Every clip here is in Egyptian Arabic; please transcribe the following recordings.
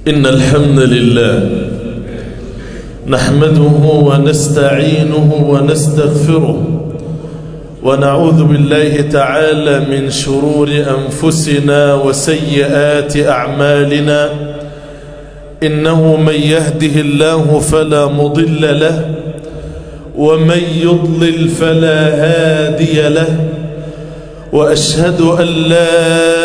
إن الحمد لله نحمده ونستعينه ونستغفره ونعوذ بالله تعالى من شرور أنفسنا وسيئات أعمالنا إنه من يهده الله فلا مضل له ومن يضلل فلا هادي له وأشهد أن لا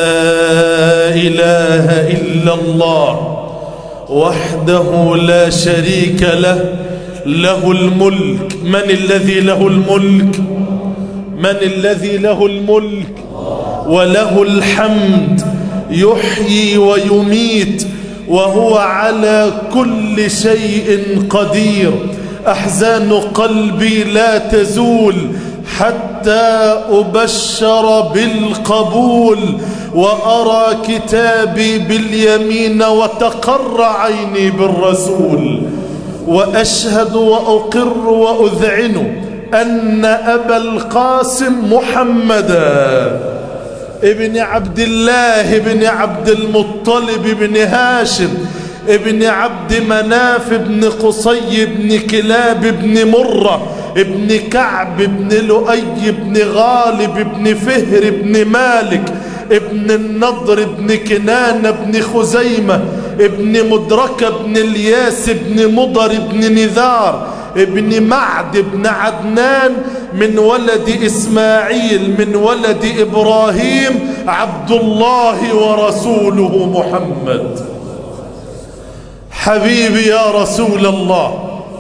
إله إلا الله وحده لا شريك له له الملك من الذي له الملك من الذي له الملك وله الحمد يحيي ويميت وهو على كل شيء قدير أحزان قلبي لا تزول حتى أبشر بالقبول وأرى كتابي باليمين وتقر عيني بالرسول وأشهد وأقر وأذعن أن أبا القاسم محمدا ابن عبد الله ابن عبد المطلب ابن هاشم ابن عبد مناف ابن قصي ابن كلاب ابن مرة ابن كعب ابن لؤي ابن غالب ابن فهر ابن مالك ابن النضر ابن كنان ابن خزيمة ابن مدركة ابن الياس ابن مضر ابن نذار ابن معد ابن عدنان من ولد إسماعيل من ولد إبراهيم عبد الله ورسوله محمد حبيبي يا رسول الله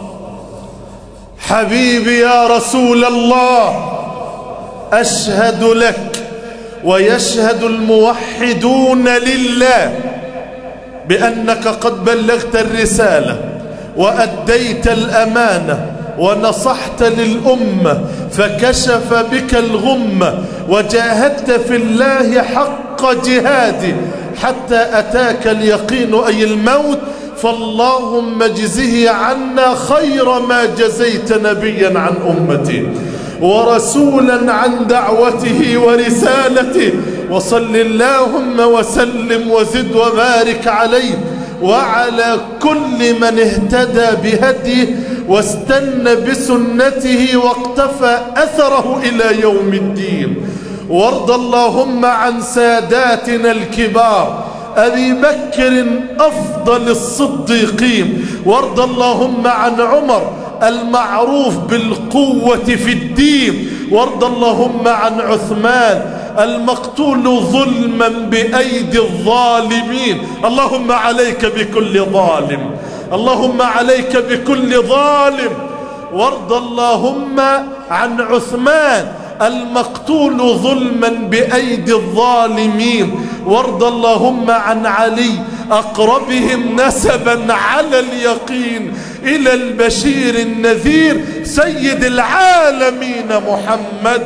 حبيبي يا رسول الله أشهد لك ويشهد الموحدون لله بأنك قد بلغت الرسالة وأديت الأمانة ونصحت للأمة فكشف بك الغمة وجاهدت في الله حق جهاده حتى أتاك اليقين أي الموت فاللهم اجزه عنا خير ما جزيت نبيا عن أمتي ورسولا عن دعوته ورسالته وصل اللهم وسلم وزد وبارك عليه وعلى كل من اهتدى بهديه واستنى بسنته واقتفى أثره إلى يوم الدين وارض اللهم عن ساداتنا الكبار أبي بكر أفضل الصديقين وارض اللهم عن عمر المعروف بالقوة في الدين وارض اللهم عن عثمان المقتول ظلما بأيدي الظالمين اللهم عليك بكل ظالم اللهم عليك بكل ظالم وارض اللهم عن عثمان المقتول ظلما بأيدي الظالمين وارض اللهم عن علي أقربهم نسبا على اليقين إلى البشير النذير سيد العالمين محمد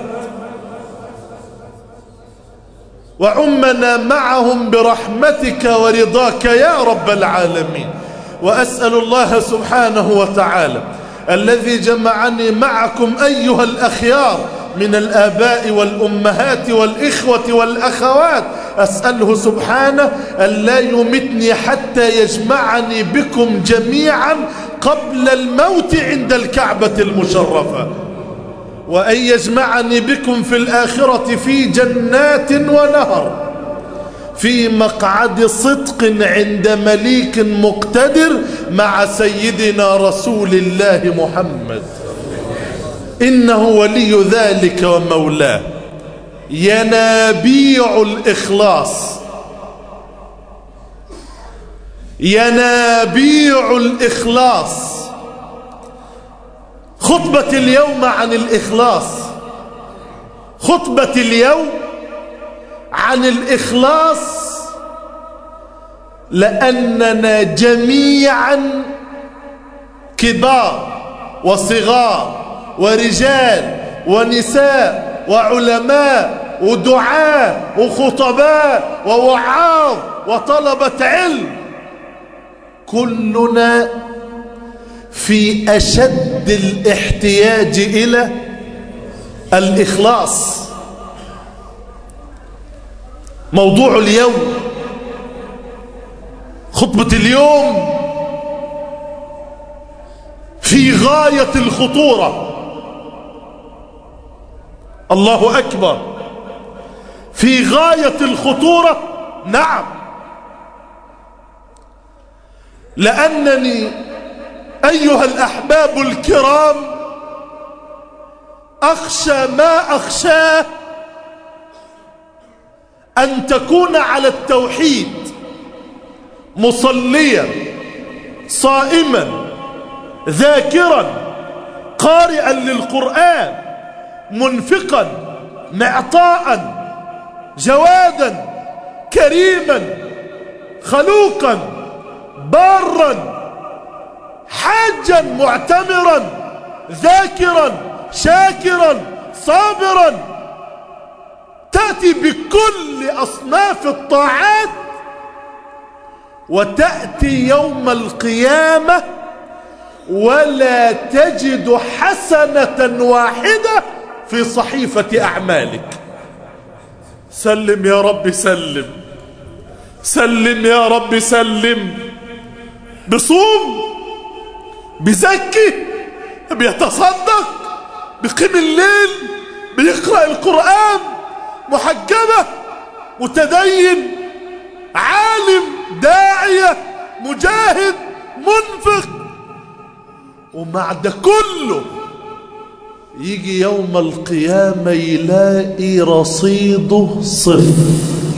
وعمنا معهم برحمتك ورضاك يا رب العالمين وأسأل الله سبحانه وتعالى الذي جمعني معكم أيها الأخيار من الآباء والأمهات والإخوة والأخوات أسأله سبحانه أن لا يمتني حتى يجمعني بكم جميعا قبل الموت عند الكعبة المشرفة وأن يجمعني بكم في الآخرة في جنات ونهر في مقعد صدق عند مليك مقتدر مع سيدنا رسول الله محمد إنه ولي ذلك ومولاه ينابيع الإخلاص ينابيع الإخلاص خطبة اليوم عن الإخلاص خطبة اليوم عن الإخلاص لأننا جميعا كبار وصغار ورجال ونساء وعلماء ودعاء وخطباء ووعاظ وطلبة علم كلنا في أشد الاحتياج إلى الإخلاص موضوع اليوم خطبة اليوم في غاية الخطورة الله أكبر في غاية الخطورة نعم لأنني أيها الأحباب الكرام أخشى ما أخشاه أن تكون على التوحيد مصليا صائما ذاكرا قارئا للقرآن منفقا معطاء جوادا كريما خلوقا بارا حاجا معتمرا ذاكرا شاكرا صابرا تأتي بكل أصناف الطاعات وتأتي يوم القيامة ولا تجد حسنة واحدة في صحيفة أعمالك سلم يا رب سلم سلم يا رب سلم بصوم بزكي بيتصدق بقيم الليل بيقرأ القرآن محجبة متدين عالم داعية مجاهد منفق ومع ده كله يجي يوم القيامة يلاقي رصيده صفر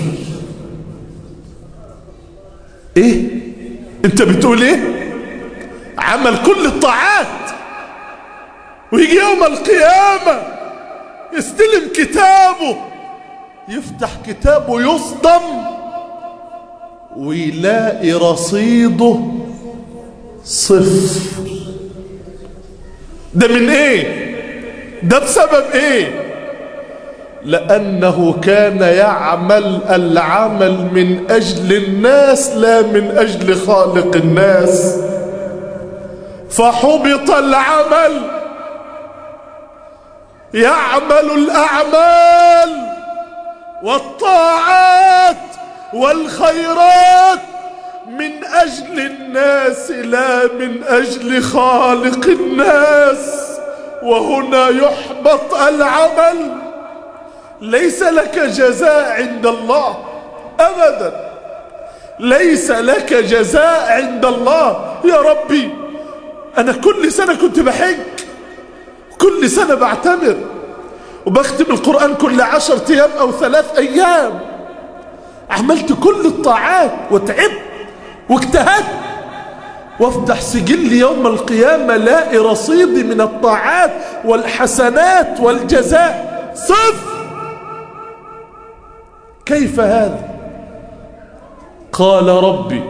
ايه انت بتقول ايه عمل كل الطاعات ويجي يوم القيامة يستلم كتابه يفتح كتابه يصدم ويلاقي رصيده صفر ده من ايه ده بسبب ايه لأنه كان يعمل العمل من أجل الناس لا من أجل خالق الناس فحبط العمل يعمل الأعمال والطاعات والخيرات من أجل الناس لا من أجل خالق الناس وهنا يحبط العمل ليس لك جزاء عند الله أبدا ليس لك جزاء عند الله يا ربي أنا كل سنة كنت بحج كل سنة بعتمر وبختم القرآن كل عشر أيام أو ثلاث أيام عملت كل الطاعات وتعبت واجتهدت وافتح سجل يوم القيامة لاقي رصيدي من الطاعات والحسنات والجزاء صفر كيف هذا قال ربي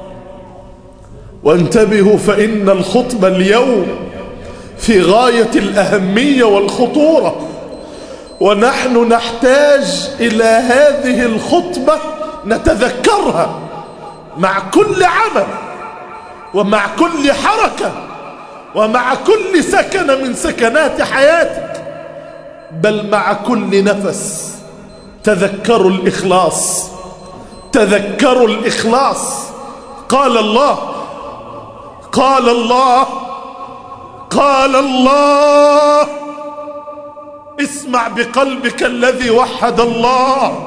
وانتبهوا فإن الخطبة اليوم في غاية الأهمية والخطورة ونحن نحتاج إلى هذه الخطبة نتذكرها مع كل عمل ومع كل حركة ومع كل سكنة من سكنات حياتك بل مع كل نفس تذكروا الإخلاص تذكروا الإخلاص قال الله قال الله قال الله اسمع بقلبك الذي وحد الله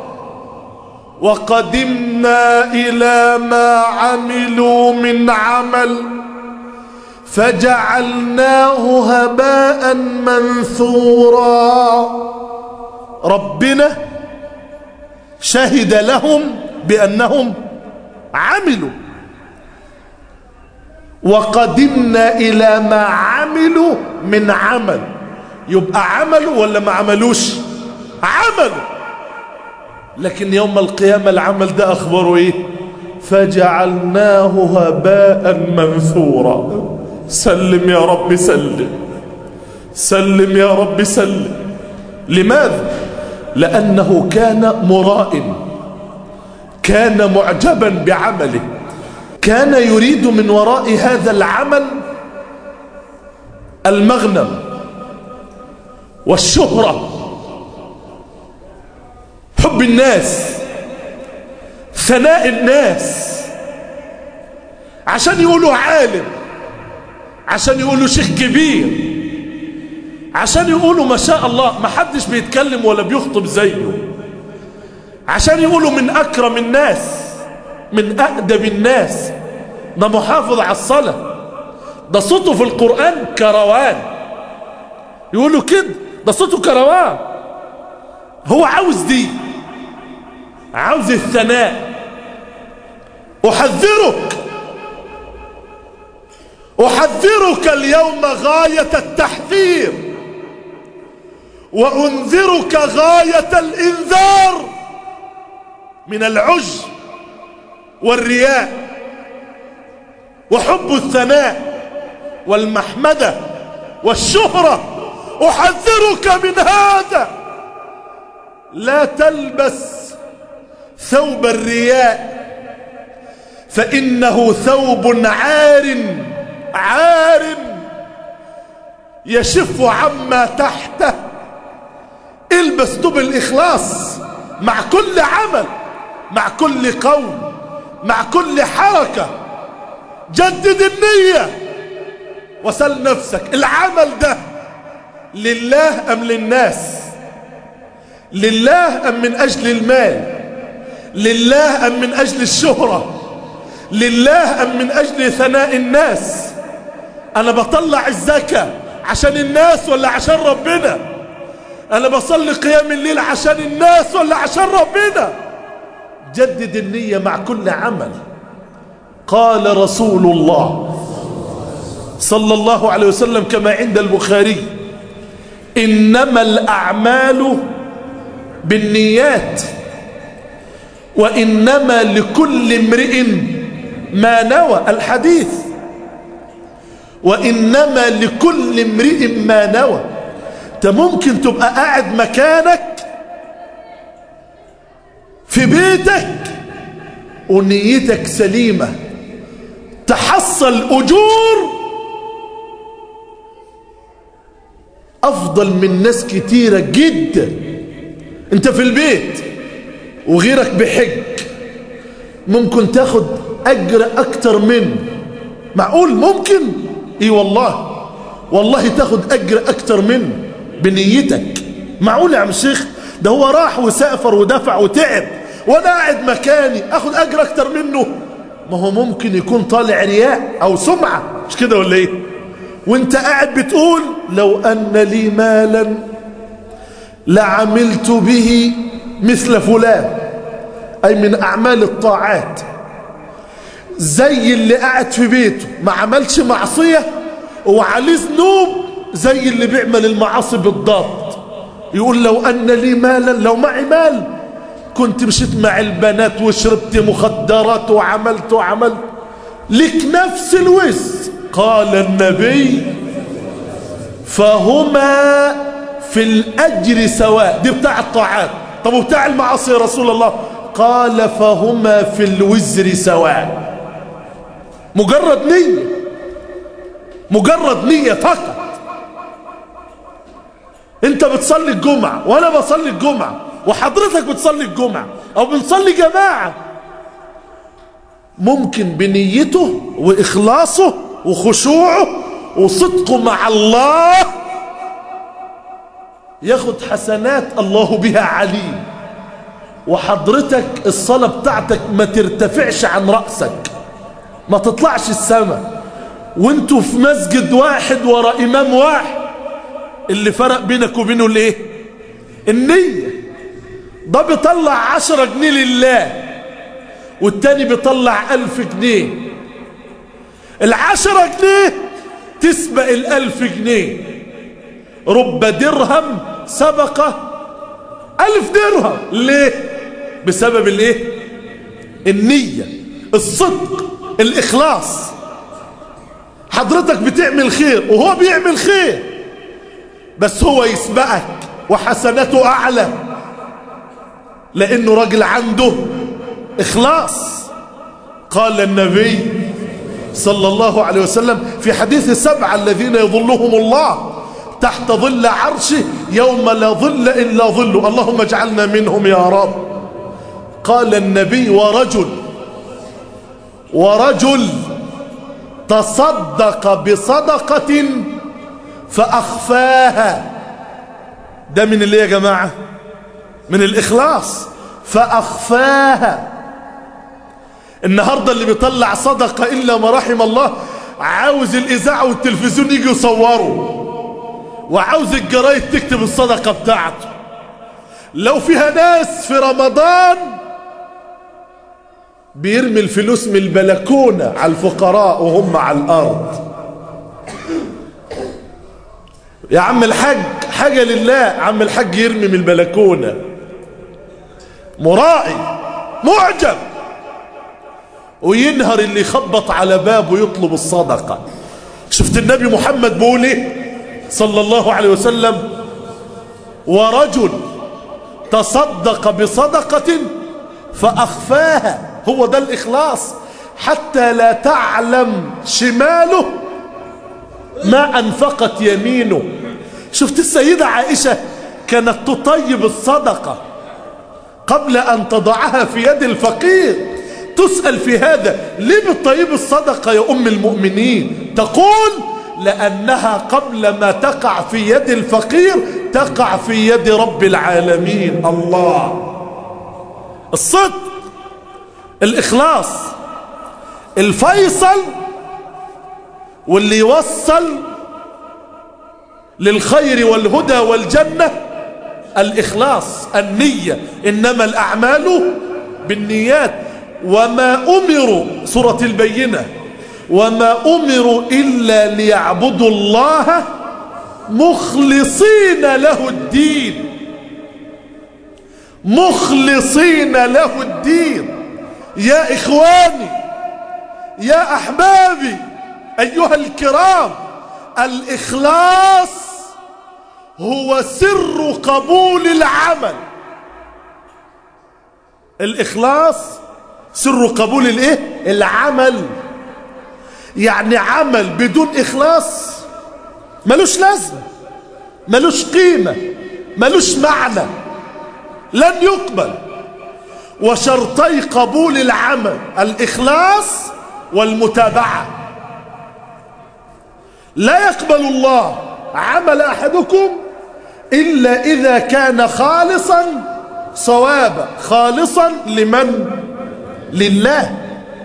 وقدمنا إلى ما عملوا من عمل فجعلناه هباء منثورا ربنا شهد لهم بأنهم عملوا وقدمنا إلى ما عملوا من عمل يبقى عملوا ولا ما عملوش عملوا لكن يوم القيامة العمل ده أخبره إيه فجعلناه هباء منثورا سلم يا رب سلم سلم يا رب سلم لماذا لأنه كان مراء كان معجبا بعمله كان يريد من وراء هذا العمل المغنم والشهرة حب الناس ثناء الناس عشان يقولوا عالم عشان يقولوا شيخ كبير عشان يقولوا ما شاء الله ما حدش بيتكلم ولا بيخطب زيه عشان يقولوا من أكرم الناس من أأدب الناس ده محافظ على الصلاة ده صوته في القرآن كروان يقولوا كده ده صوته كروان هو عاوز دي عاوز الثناء أحذرك أحذرك اليوم غاية التحذير وأنذرك غاية الإنذار من العجب والرياء وحب الثناء والمحمدة والشهرة أحذرك من هذا لا تلبس ثوب الرياء فإنه ثوب عار عار يشف عما تحته البس دب الإخلاص مع كل عمل مع كل قول مع كل حركة جدد النية وسل نفسك العمل ده لله أم للناس لله أم من أجل المال لله أم من أجل الشهرة لله أم من أجل ثناء الناس أنا بطلع الزكاة عشان الناس ولا عشان ربنا أنا بصلي قيام الليل عشان الناس ولا عشان ربنا جدد النية مع كل عمل قال رسول الله صلى الله عليه وسلم كما عند البخاري إنما الأعمال بالنيات وإنما لكل امرئ ما نوى الحديث وإنما لكل امرئ ما نوى انت ممكن تبقى قاعد مكانك في بيتك ونيتك سليمة تحصل أجور أفضل من ناس كتيرة جدا انت في البيت وغيرك بحج ممكن تاخد أجر أكتر منه معقول ممكن اي والله والله تاخد أجر أكتر منه بنيتك معقول يا عم الشيخ ده هو راح وسافر ودفع وتعب وانا قاعد مكاني اخد اجر اكتر منه ما هو ممكن يكون طالع رياء او سمعة مش كده ولا ايه وانت قاعد بتقول لو ان لي مالا لعملت به مثل فلان اي من اعمال الطاعات زي اللي قاعد في بيته ما عملش معصية وعليه ذنوب زي اللي بيعمل المعاصي بالضبط يقول لو أن لي مالا لو معي مال كنت مشيت مع البنات وشربت مخدرات وعملت وعملت لك نفس الوز قال النبي فهما في الأجر سواء دي بتاع الطاعات طب وبتاع المعاصي يا رسول الله قال فهما في الوزر سواء مجرد نية مجرد نية فقط انت بتصلي الجمعة وانا بصلي الجمعة وحضرتك بتصلي الجمعة او بنصلي جماعة ممكن بنيته واخلاصه وخشوعه وصدقه مع الله ياخد حسنات الله بها عليم وحضرتك الصلاة بتاعتك ما ترتفعش عن رأسك ما تطلعش السماء وانتوا في مسجد واحد ورا امام واحد اللي فرق بينك وبينه الايه النية ده بيطلع عشرة جنيه لله والتاني بيطلع الف جنيه العشرة جنيه تسبق الالف جنيه رب درهم سبق الف درهم ليه بسبب الايه النية الصدق الاخلاص حضرتك بتعمل خير وهو بيعمل خير بس هو يسبقك وحسناته أعلى لأنه راجل عنده إخلاص قال النبي صلى الله عليه وسلم في حديث السبعة الذين يظلهم الله تحت ظل عرشه يوم لا ظل إلا ظله اللهم اجعلنا منهم يا رب قال النبي ورجل ورجل تصدق بصدقة فأخفاها ده من اللي يا جماعة من الإخلاص فأخفاها النهاردة اللي بيطلع صدقة إلا ما رحم الله عاوز الإذاعة والتلفزيون يجي يصوروا وعاوز الجرايد تكتب الصدقة بتاعته لو فيها ناس في رمضان بيرمي الفلوس من البلكونة على الفقراء وهم على الأرض يا عم الحاج حاجة لله عم الحاج يرمي من البلكونة مراعي معجب وينهر اللي يخبط على بابه يطلب الصدقة شفت النبي محمد بيقول ايه صلى الله عليه وسلم ورجل تصدق بصدقة فأخفاها هو ده الإخلاص حتى لا تعلم شماله ما أنفقت يمينه شفت السيدة عائشة كانت تطيب الصدقة قبل أن تضعها في يد الفقير تسأل في هذا ليه بتطيب الصدقة يا أم المؤمنين تقول لأنها قبل ما تقع في يد الفقير تقع في يد رب العالمين الله الصدق الإخلاص الفيصل واللي يوصل للخير والهدى والجنة الإخلاص النية إنما الأعمال بالنيات وما أمروا سورة البينة وما أمروا إلا ليعبدوا الله مخلصين له الدين مخلصين له الدين يا إخواني يا أحبابي أيها الكرام الإخلاص هو سر قبول العمل الإخلاص سر قبول الايه العمل يعني عمل بدون إخلاص ملوش لازمة ملوش قيمة ملوش معنى لن يقبل وشرطي قبول العمل الإخلاص والمتابعة لا يقبل الله عمل أحدكم إلا إذا كان خالصا صوابا خالصا لمن لله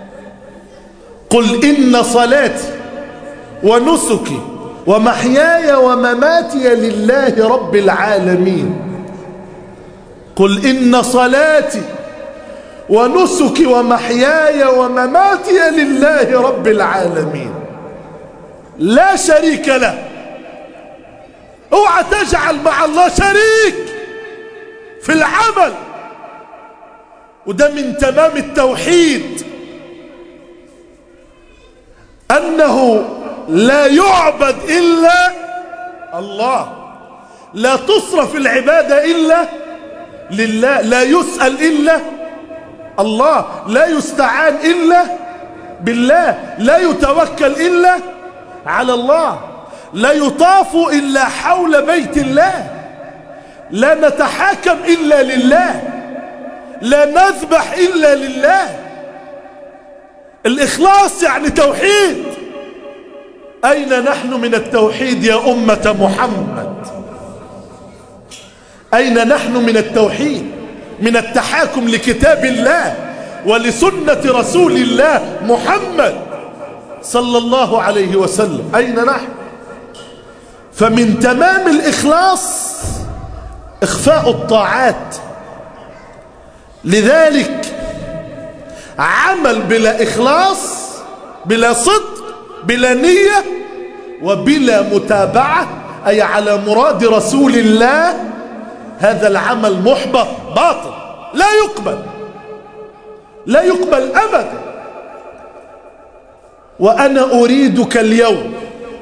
قل إن صلاتي ونسكي ومحياي ومماتي لله رب العالمين قل إن صلاتي ونسكي ومحياي ومماتي لله رب العالمين لا شريك له اوعى تجعل مع الله شريك في العمل وده من تمام التوحيد أنه لا يعبد إلا الله لا تصرف العبادة إلا لله لا يسأل إلا الله لا يستعان إلا بالله لا يتوكل إلا على الله لا يطاف إلا حول بيت الله لا نتحاكم إلا لله لا نذبح إلا لله الإخلاص يعني توحيد أين نحن من التوحيد يا أمة محمد أين نحن من التوحيد من التحاكم لكتاب الله ولسنة رسول الله محمد صلى الله عليه وسلم أين نحن فمن تمام الإخلاص إخفاء الطاعات لذلك عمل بلا إخلاص بلا صدق بلا نية وبلا متابعة أي على مراد رسول الله هذا العمل محبط باطل لا يقبل لا يقبل أبدا وأنا أريدك اليوم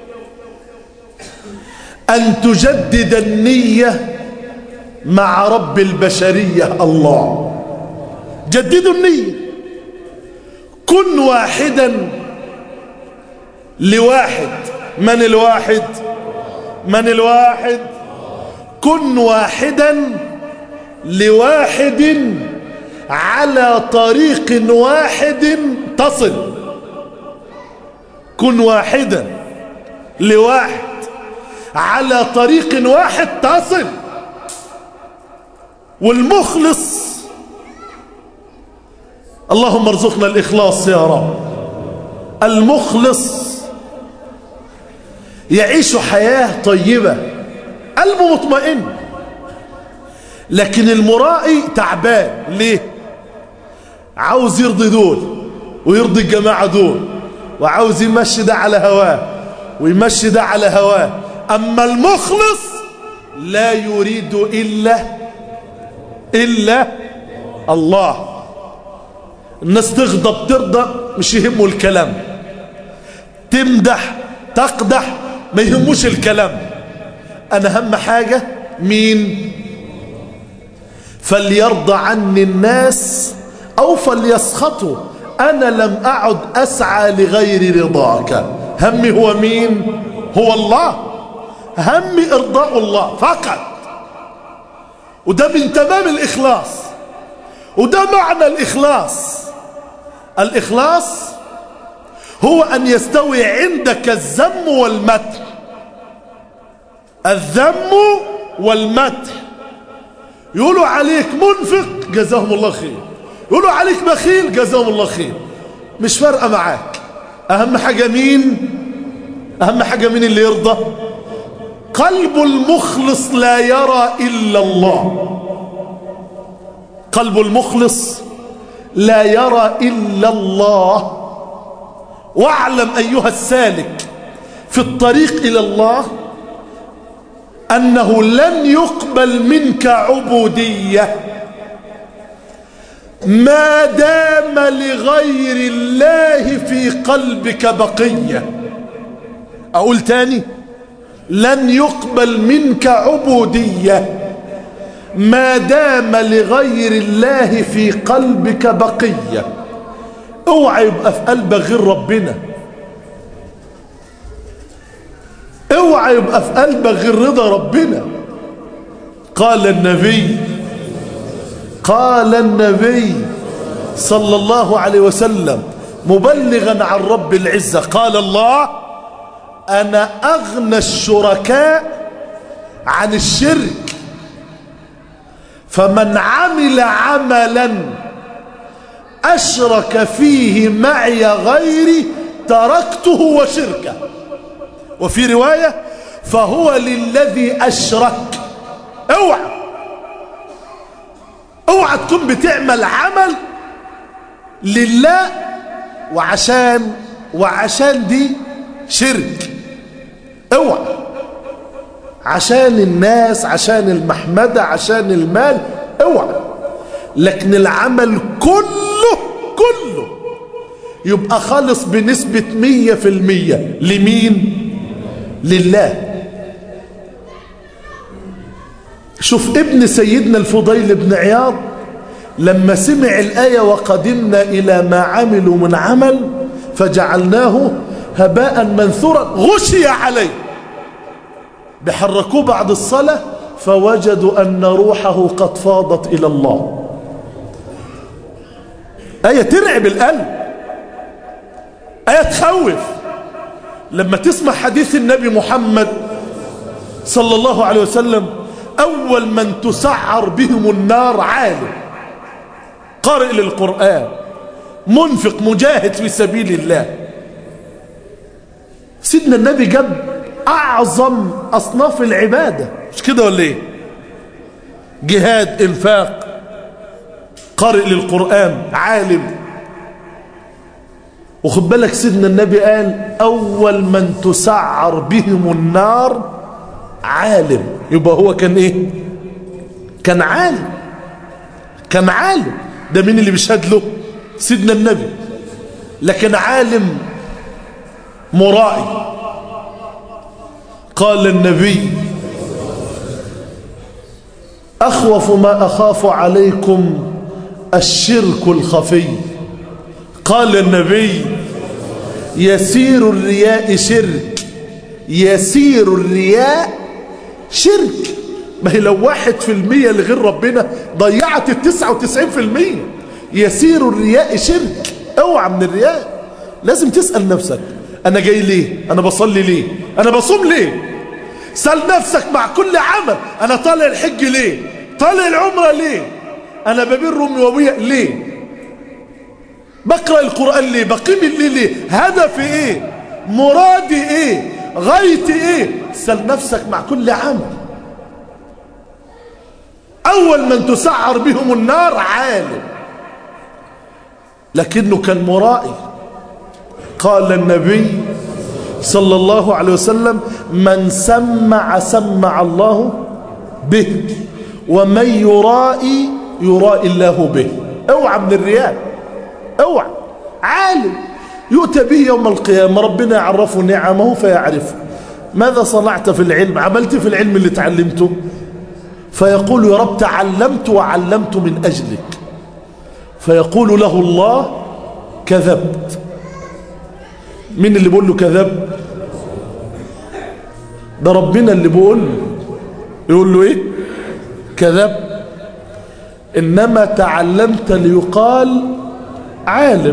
أن تجدد النية مع رب البشرية الله جددوا النية كن واحدا لواحد من الواحد من الواحد كن واحدا لواحد على طريق واحد تصل كن واحدا لواحد على طريق واحد تصل والمخلص اللهم ارزقنا الإخلاص يا رب المخلص يعيش حياة طيبة قلبه مطمئن لكن المرائي تعبان ليه عاوز يرضي دول ويرضي الجماعة دول وعاوز يمشي ده على هواه ويمشي ده على هواه أما المخلص لا يريد إلا إلا الله الناس تغضب ترضى مش يهمه الكلام تمدح تقدح ما يهموش الكلام أنا أهم حاجة مين فليرضى عني الناس أو فليسخطوا أنا لم أعد أسعى لغير رضاك همي هو مين هو الله همي إرضاء الله فقط وده من تمام الإخلاص وده معنى الإخلاص الإخلاص هو أن يستوي عندك الذم والمدح الذم والمدح يقولوا عليك منفق جزاهم الله خير يقولوا عليك بخيل جزاهم الله خير مش فارقة معاك أهم حاجة مين أهم حاجة مين اللي يرضى قلب المخلص لا يرى إلا الله قلب المخلص لا يرى إلا الله واعلم أيها السالك في الطريق إلى الله أنه لن يقبل منك عبودية ما دام لغير الله في قلبك بقية أقول تاني لن يقبل منك عبودية ما دام لغير الله في قلبك بقية اوعى يبقى في قلبك غير ربنا اوعى يبقى في قلبك غير رضا ربنا قال النبي قال النبي صلى الله عليه وسلم مبلغا عن رب العزة قال الله أنا أغنى الشركاء عن الشرك فمن عمل عملا أشرك فيه معي غيري تركته وشركه وفي رواية فهو للذي أشرك اوعى اوعى تكون بتعمل عمل لله وعشان وعشان دي شرك اوعى عشان الناس عشان المحمدة عشان المال اوعى لكن العمل كله كله يبقى خالص بنسبة مية في المية لمين لله شوف ابن سيدنا الفضيل بن عياض لما سمع الآية وقدمنا إلى ما عملوا من عمل فجعلناه هباء منثورا غشي عليه بحركوه بعد الصلاة فوجدوا أن روحه قد فاضت إلى الله آية ترعب القلب آية تخوف لما تسمع حديث النبي محمد صلى الله عليه وسلم أول من تسعر بهم النار عالم قارئ للقرآن منفق مجاهد في سبيل الله سيدنا النبي جاب أعظم أصناف العبادة مش كده ولا إيه جهاد إنفاق قارئ للقرآن عالم وخد بالك سيدنا النبي قال أول من تسعر بهم النار عالم يبقى هو كان إيه كان عالم كان عالم ده مين اللي بيشهد له سيدنا النبي لكن عالم مرائي قال النبي أخوف ما أخاف عليكم الشرك الخفي قال النبي يسير الرياء شرك يسير الرياء شرك ما هي لو واحد في المية لغير ربنا ضيعت التسعة وتسعين في المية يسير الرياء شرك اوعى من الرياء لازم تسأل نفسك أنا جاي ليه أنا بصلي ليه أنا بصوم ليه سأل نفسك مع كل عمل أنا طالع الحج ليه طالع العمرة ليه أنا ببر أمي وأبويا ليه بقرأ القرآن ليه بقيم الليل ليه هدفي إيه مرادي إيه غايتي إيه سأل نفسك مع كل عمل أول من تسعر بهم النار عالم لكنه كان مرائي قال النبي صلى الله عليه وسلم من سمع سمع الله به ومن يرائي يرائي الله به اوعى من الرياء اوعى عالم يؤتى به يوم القيامة ربنا يعرفه نعمه فيعرفه ماذا صنعت في العلم عملت في العلم اللي تعلمته فيقول يا رب تعلمت وعلمت من أجلك فيقول له الله كذبت مين اللي بيقول له كذب ده ربنا اللي بيقول له يقول له ايه كذب انما تعلمت ليقال عالم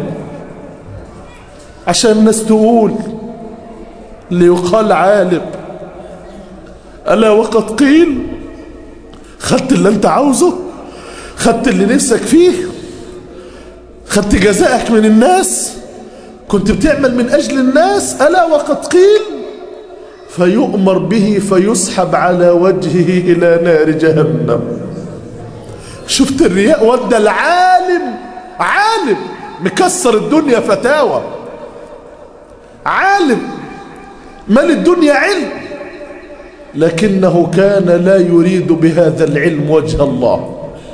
عشان الناس تقول ليقال عالم ألا وقد قيل خدت اللي انت عاوزه خدت اللي نفسك فيه خدت جزائك من الناس كنت بتعمل من أجل الناس ألا وقد قيل فيؤمر به فيسحب على وجهه إلى نار جهنم شفت الرياء ودى العالم عالم مكسر الدنيا فتاوى عالم مال الدنيا علم لكنه كان لا يريد بهذا العلم وجه الله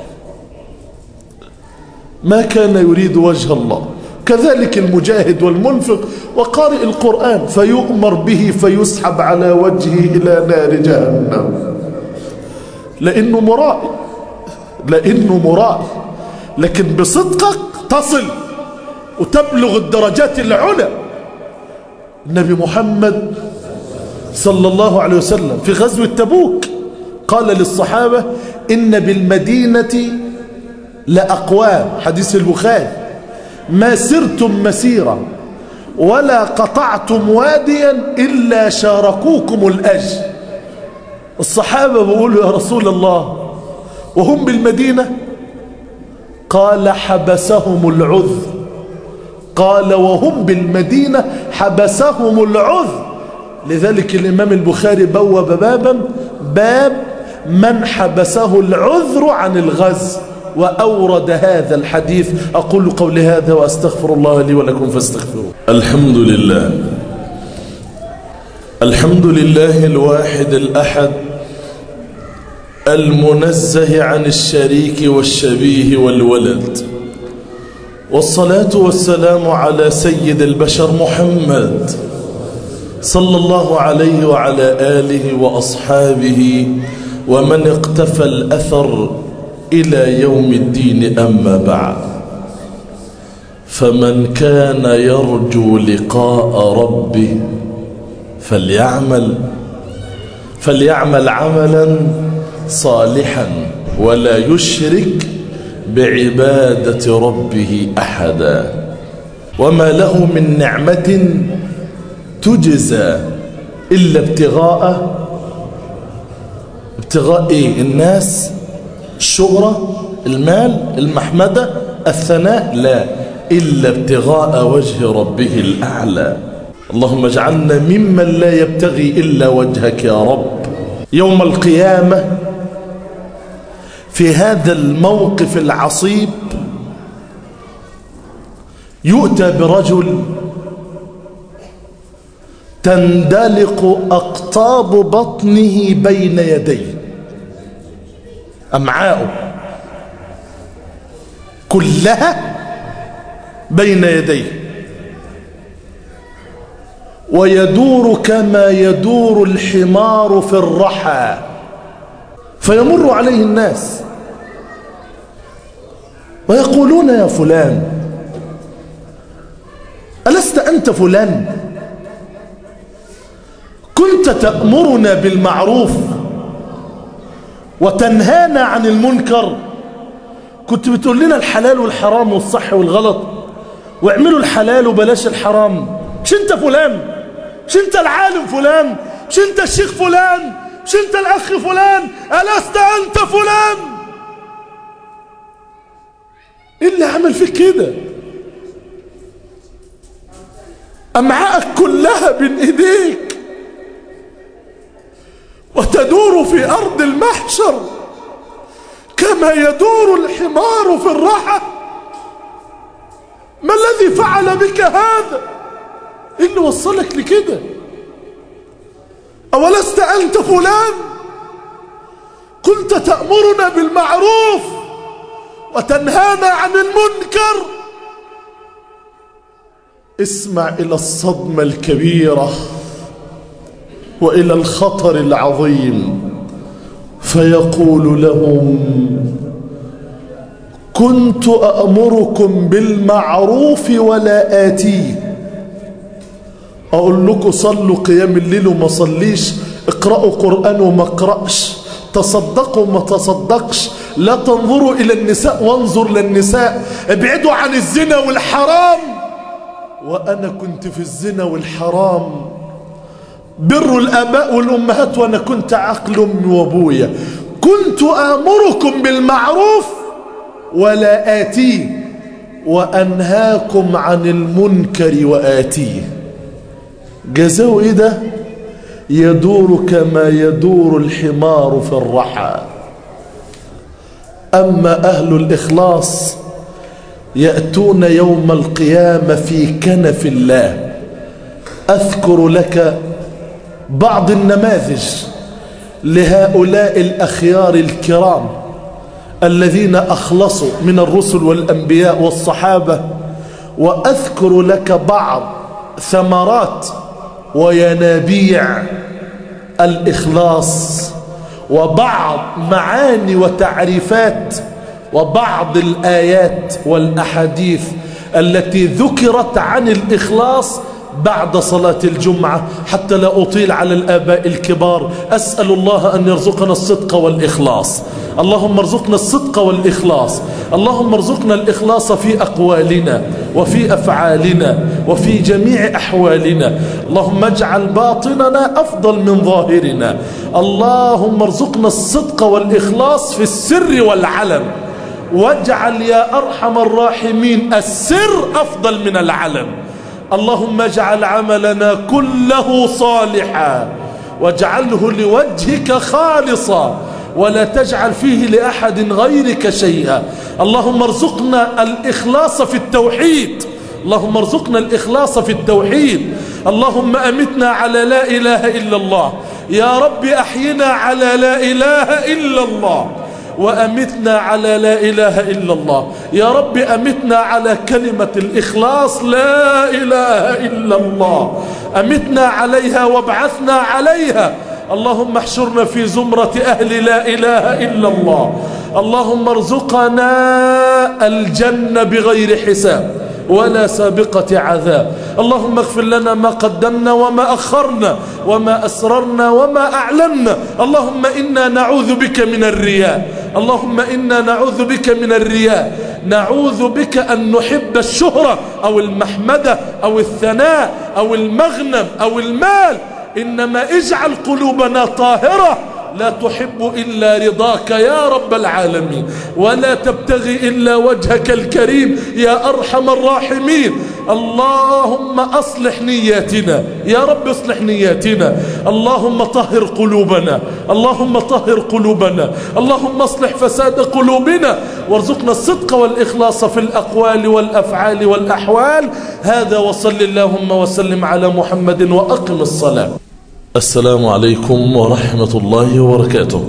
ما كان يريد وجه الله كذلك المجاهد والمنفق وقارئ القرآن فيؤمر به فيسحب على وجهه إلى نار جهنم لأنه مرائي لأنه مرائي لكن بصدقك تصل وتبلغ الدرجات العلى النبي محمد صلى الله عليه وسلم في غزوة تبوك قال للصحابة إن بالمدينة لأقوام حديث البخاري ما سرتم مسيرا ولا قطعتم واديا إلا شاركوكم الأجر الصحابة بيقولوا يا رسول الله وهم بالمدينة قال حبسهم العذر قال وهم بالمدينة حبسهم العذر لذلك الإمام البخاري بوب بابا باب من حبسه العذر عن الغزو وأورد هذا الحديث أقول قولي هذا وأستغفر الله لي ولكم فاستغفروه الحمد لله الحمد لله الواحد الأحد المنزه عن الشريك والشبيه والولد والصلاة والسلام على سيد البشر محمد صلى الله عليه وعلى آله وأصحابه ومن اقتفى الأثر إلى يوم الدين أما بعد فمن كان يرجو لقاء ربه فليعمل فليعمل عملا صالحا ولا يشرك بعبادة ربه أحدا وما له من نعمة تجزى إلا ابتغاء ابتغاء إيه الناس الشهرة المال المحمدة الثناء لا إلا ابتغاء وجه ربه الأعلى اللهم اجعلنا ممن لا يبتغي إلا وجهك يا رب يوم القيامة في هذا الموقف العصيب يؤتى برجل تندلق أقطاب بطنه بين يديه أمعاؤه كلها بين يديه ويدور كما يدور الحمار في الرحى فيمر عليه الناس ويقولون يا فلان ألست أنت فلان كنت تأمرنا بالمعروف وتنهانا عن المنكر كنت بتقول لنا الحلال والحرام والصح والغلط واعملوا الحلال وبلاش الحرام مش انت فلان مش انت العالم فلان مش انت الشيخ فلان مش انت الاخ فلان ألست انت فلان ايه اللي عمل فيك كده امعائك كلها بين ايديك وتدور في ارض المحشر كما يدور الحمار في الرحى ما الذي فعل بك هذا ايه اللي وصلك لكده اولست انت فلان كنت تأمرنا بالمعروف وتنهانا عن المنكر اسمع الى الصدمة الكبيرة والى الخطر العظيم فيقول لهم كنت أأمركم بالمعروف ولا آتيه أقول لكم صلوا قيام الليل وما صليش اقرأوا قرآن وما اقرأش تصدقوا وما تصدقش لا تنظروا إلى النساء وانظر للنساء ابعدوا عن الزنا والحرام وأنا كنت في الزنا والحرام بر الآباء والأمهات وأنا كنت عقل أمي وأبويا كنت آمركم بالمعروف ولا آتيه وأنهاكم عن المنكر وآتيه جزاء إيه ده يدور كما يدور الحمار في الرحى أما أهل الإخلاص يأتون يوم القيامة في كنف الله أذكر لك بعض النماذج لهؤلاء الأخيار الكرام الذين أخلصوا من الرسل والأنبياء والصحابة وأذكر لك بعض ثمرات وينابيع الإخلاص وبعض معاني وتعريفات وبعض الآيات والأحاديث التي ذكرت عن الإخلاص بعد صلاة الجمعة حتى لا أطيل على الآباء الكبار أسأل الله أن يرزقنا الصدق والإخلاص اللهم ارزقنا الصدق والإخلاص اللهم ارزقنا الإخلاص في أقوالنا وفي أفعالنا وفي جميع أحوالنا اللهم اجعل باطننا أفضل من ظاهرنا اللهم ارزقنا الصدق والإخلاص في السر والعلم واجعل يا أرحم الراحمين السر أفضل من العلم اللهم اجعل عملنا كله صالحا واجعله لوجهك خالصا ولا تجعل فيه لأحد غيرك شيئا اللهم ارزقنا الإخلاص في التوحيد اللهم ارزقنا الإخلاص في التوحيد اللهم أمتنا على لا إله إلا الله يا رب أحينا على لا إله إلا الله وأمتنا على لا إله إلا الله يا رب أمتنا على كلمة الإخلاص لا إله إلا الله أمتنا عليها وابعثنا عليها اللهم احشرنا في زمرة أهل لا إله إلا الله اللهم ارزقنا الجنة بغير حساب ولا سابقة عذاب اللهم اغفر لنا ما قدمنا وما أخرنا وما أسررنا وما أعلنا اللهم إنا نعوذ بك من الرياء اللهم إنا نعوذ بك من الرياء نعوذ بك أن نحب الشهرة أو المحمدة أو الثناء أو المغنم أو المال إنما اجعل قلوبنا طاهرة لا تحب إلا رضاك يا رب العالمين ولا تبتغي إلا وجهك الكريم يا أرحم الراحمين اللهم أصلح نياتنا يا رب اصلح نياتنا اللهم طهر قلوبنا اللهم طهر قلوبنا اللهم اصلح فساد قلوبنا وارزقنا الصدق والإخلاص في الأقوال والأفعال والأحوال هذا وصل اللهم وسلم على محمد وأقم الصلاة السلام عليكم ورحمة الله وبركاته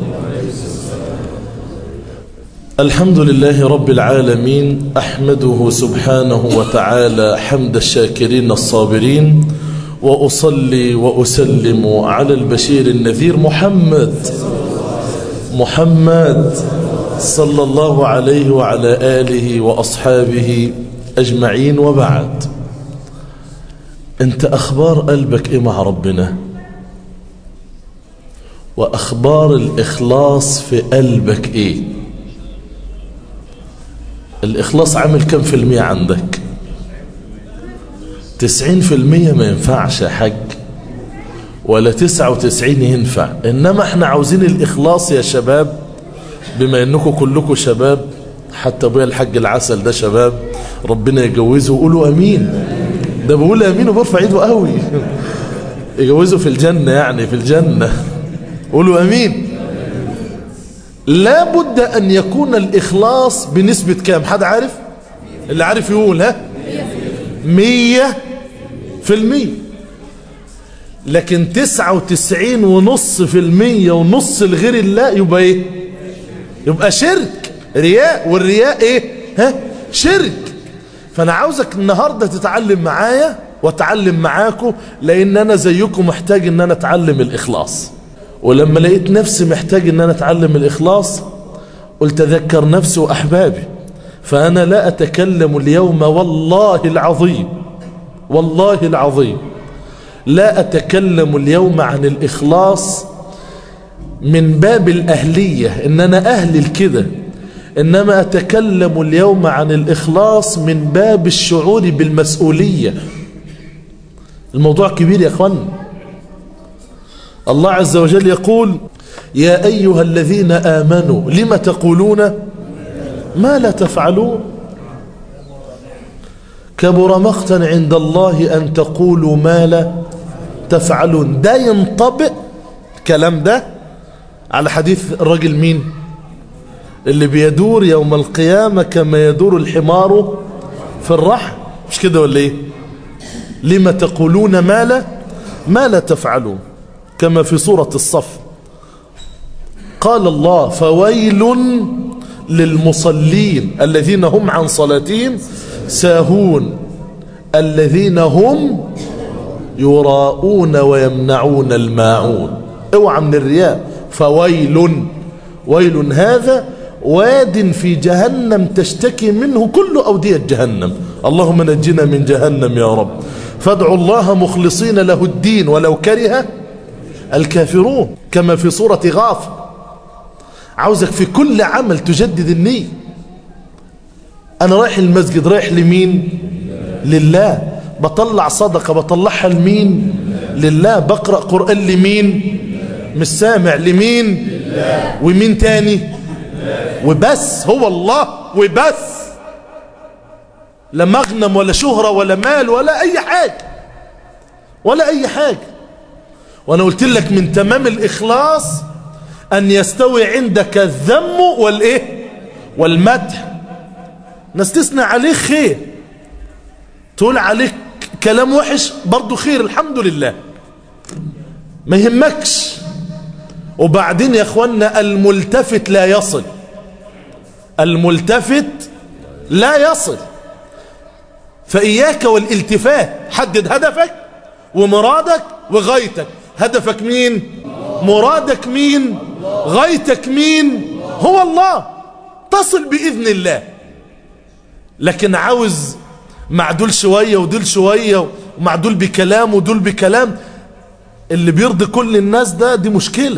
الحمد لله رب العالمين أحمده سبحانه وتعالى حمد الشاكرين الصابرين وأصلي وأسلم على البشير النذير محمد محمد صلى الله عليه وعلى آله وأصحابه أجمعين وبعد أنت أخبار قلبك إيه مع ربنا وأخبار الإخلاص في قلبك إيه الإخلاص عامل كم في المية عندك تسعين في المية ما ينفعش يا حاج ولا تسعة وتسعين ينفع إنما احنا عاوزين الإخلاص يا شباب بما إنكم كلكم شباب حتى أبويا الحاج العسل ده شباب ربنا يجوزه قولوا أمين ده بقول أمين وبرفع إيده قوي يجوزه في الجنة يعني في الجنة قولوا أمين لا بد أن يكون الإخلاص بنسبة كام حد عارف اللي عارف يقول ها مية في المية لكن تسعة وتسعين ونص في المية ونص لغير الله يبقى ايه يبقى شرك رياء والرياء ايه ها شرك فانا عاوزك النهاردة تتعلم معايا واتعلم معاكم لان انا زيكم محتاج ان انا اتعلم الاخلاص ولما لقيت نفسي محتاج ان انا اتعلم الاخلاص قلت اذكر نفسي واحبابي فانا لا اتكلم اليوم والله العظيم والله العظيم لا أتكلم اليوم عن الإخلاص من باب الأهلية إن أنا أهل الكده إنما أتكلم اليوم عن الإخلاص من باب الشعور بالمسؤولية الموضوع كبير يا أخوان الله عز وجل يقول يا أيها الذين آمنوا لم تقولون ما لا تفعلون كبر مقتا عند الله أن تقولوا ما لا تفعلون ده ينطبق الكلام ده على حديث الرجل مين اللي بيدور يوم القيامة كما يدور الحمار في الرحم مش كده ولا ايه لما تقولون ما لا ما لا تفعلون كما في سورة الصف قال الله فويل للمصلين الذين هم عن صلاتهم ساهون الذين هم يراءون ويمنعون الماعون اوعى من الرياء فويل ويل هذا واد في جهنم تشتكي منه كل أودية جهنم اللهم نجنا من جهنم يا رب فادعوا الله مخلصين له الدين ولو كره الكافرون كما في سورة غافر عاوزك في كل عمل تجدد النية أنا رايح المسجد رايح لمين لله بطلع صدقة بطلعها لمين لله بقرأ قرآن لمين مش سامع لمين ومين تاني وبس هو الله وبس لا مغنم ولا شهرة ولا مال ولا أي حاجة ولا أي حاجة وأنا قلت لك من تمام الإخلاص أن يستوي عندك الذم والإيه والمدح ناس تثنى عليه خير تقول عليك كلام وحش برضو خير الحمد لله ما يهمكش وبعدين يا اخوانا الملتفت لا يصل الملتفت لا يصل فإياك والالتفات حدد هدفك ومرادك وغايتك هدفك مين مرادك مين غايتك مين هو الله تصل بإذن الله لكن عاوز مع دول شوية ودول شوية ومع دول بكلام ودول بكلام اللي بيرضي كل الناس ده دي مشكلة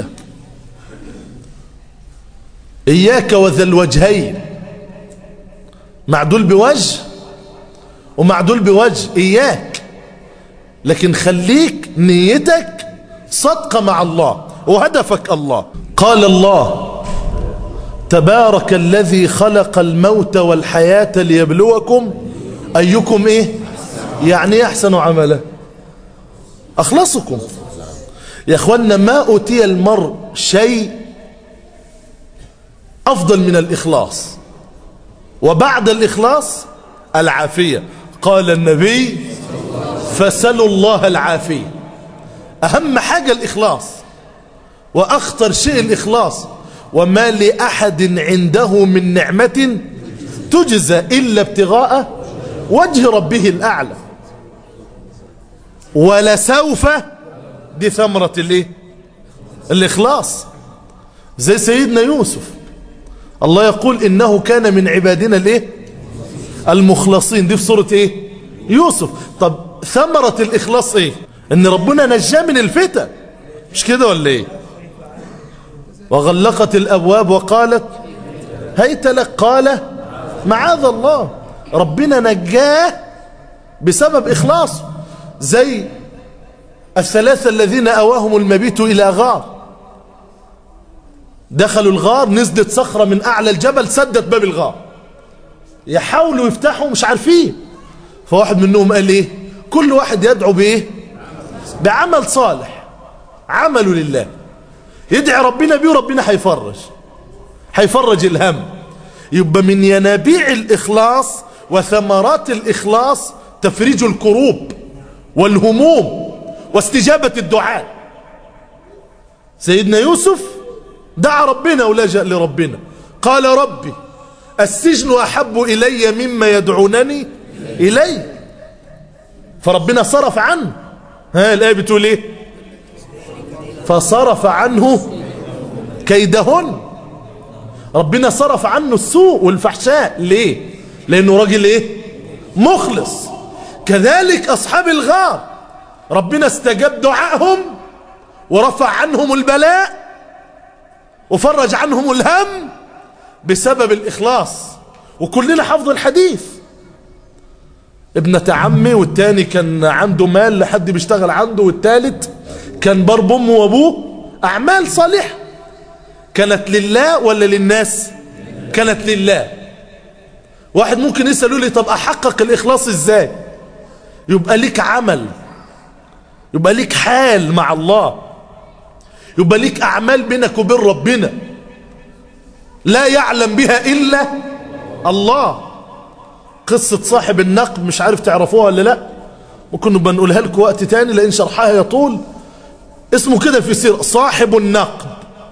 إياك وذا الوجهين مع دول بوجه ومع دول بوجه إياك لكن خليك نيتك صدقة مع الله وهدفك الله قال الله تبارك الذي خلق الموت والحياة ليبلوكم أيكم إيه يعني أحسن عملا أخلصكم يا أخوانا ما أوتي المرء شيء أفضل من الإخلاص وبعد الإخلاص العافية قال النبي فسلوا الله العافية أهم حاجة الإخلاص وأخطر شيء الإخلاص وما لأحد عنده من نعمة تجزى إلا ابتغاء وجه ربه الأعلى ولسوف دي ثمرة الايه الإخلاص زي سيدنا يوسف الله يقول إنه كان من عبادنا الايه المخلصين دي في سورة ايه يوسف طب ثمرة الإخلاص ايه ان ربنا نجاه من الفتن مش كده ولا ايه وغلقت الأبواب وقالت هيت لك قال معاذ الله ربنا نجاه بسبب إخلاصه زي الثلاثة الذين أواهم المبيت إلى غار دخلوا الغار نزلت صخرة من أعلى الجبل سدت باب الغار يحاولوا يفتحوا مش عارفين فواحد منهم قال إيه كل واحد يدعو بإيه بعمل صالح عمله لله يدعي ربنا بيه وربنا هيفرج هيفرج الهم يبقى من ينابيع الإخلاص وثمرات الإخلاص تفريج الكروب والهموم واستجابة الدعاء سيدنا يوسف دعا ربنا ولجأ لربنا قال ربي السجن أحب إلي مما يدعونني إليه فربنا صرف عنه ها الآية بتقول إيه فصرف عنه كيدهن ربنا صرف عنه السوء والفحشاء ليه لأنه راجل إيه مخلص كذلك أصحاب الغار ربنا استجاب دعائهم ورفع عنهم البلاء وفرج عنهم الهم بسبب الإخلاص وكلنا حفظ الحديث ابنة عمي والتاني كان عنده مال لحد بيشتغل عنده والتالت كان برب امه وابوه اعمال صالحة كانت لله ولا للناس كانت لله واحد ممكن يسألوا لي طب احقق الاخلاص ازاي يبقى ليك عمل يبقى ليك حال مع الله يبقى ليك اعمال بينك وبين ربنا لا يعلم بها الا الله قصة صاحب النقب مش عارف تعرفوها ولا لا ممكن نبقى نقولها لكم وقت تاني لان شرحها يطول اسمه كده في سير صاحب النقب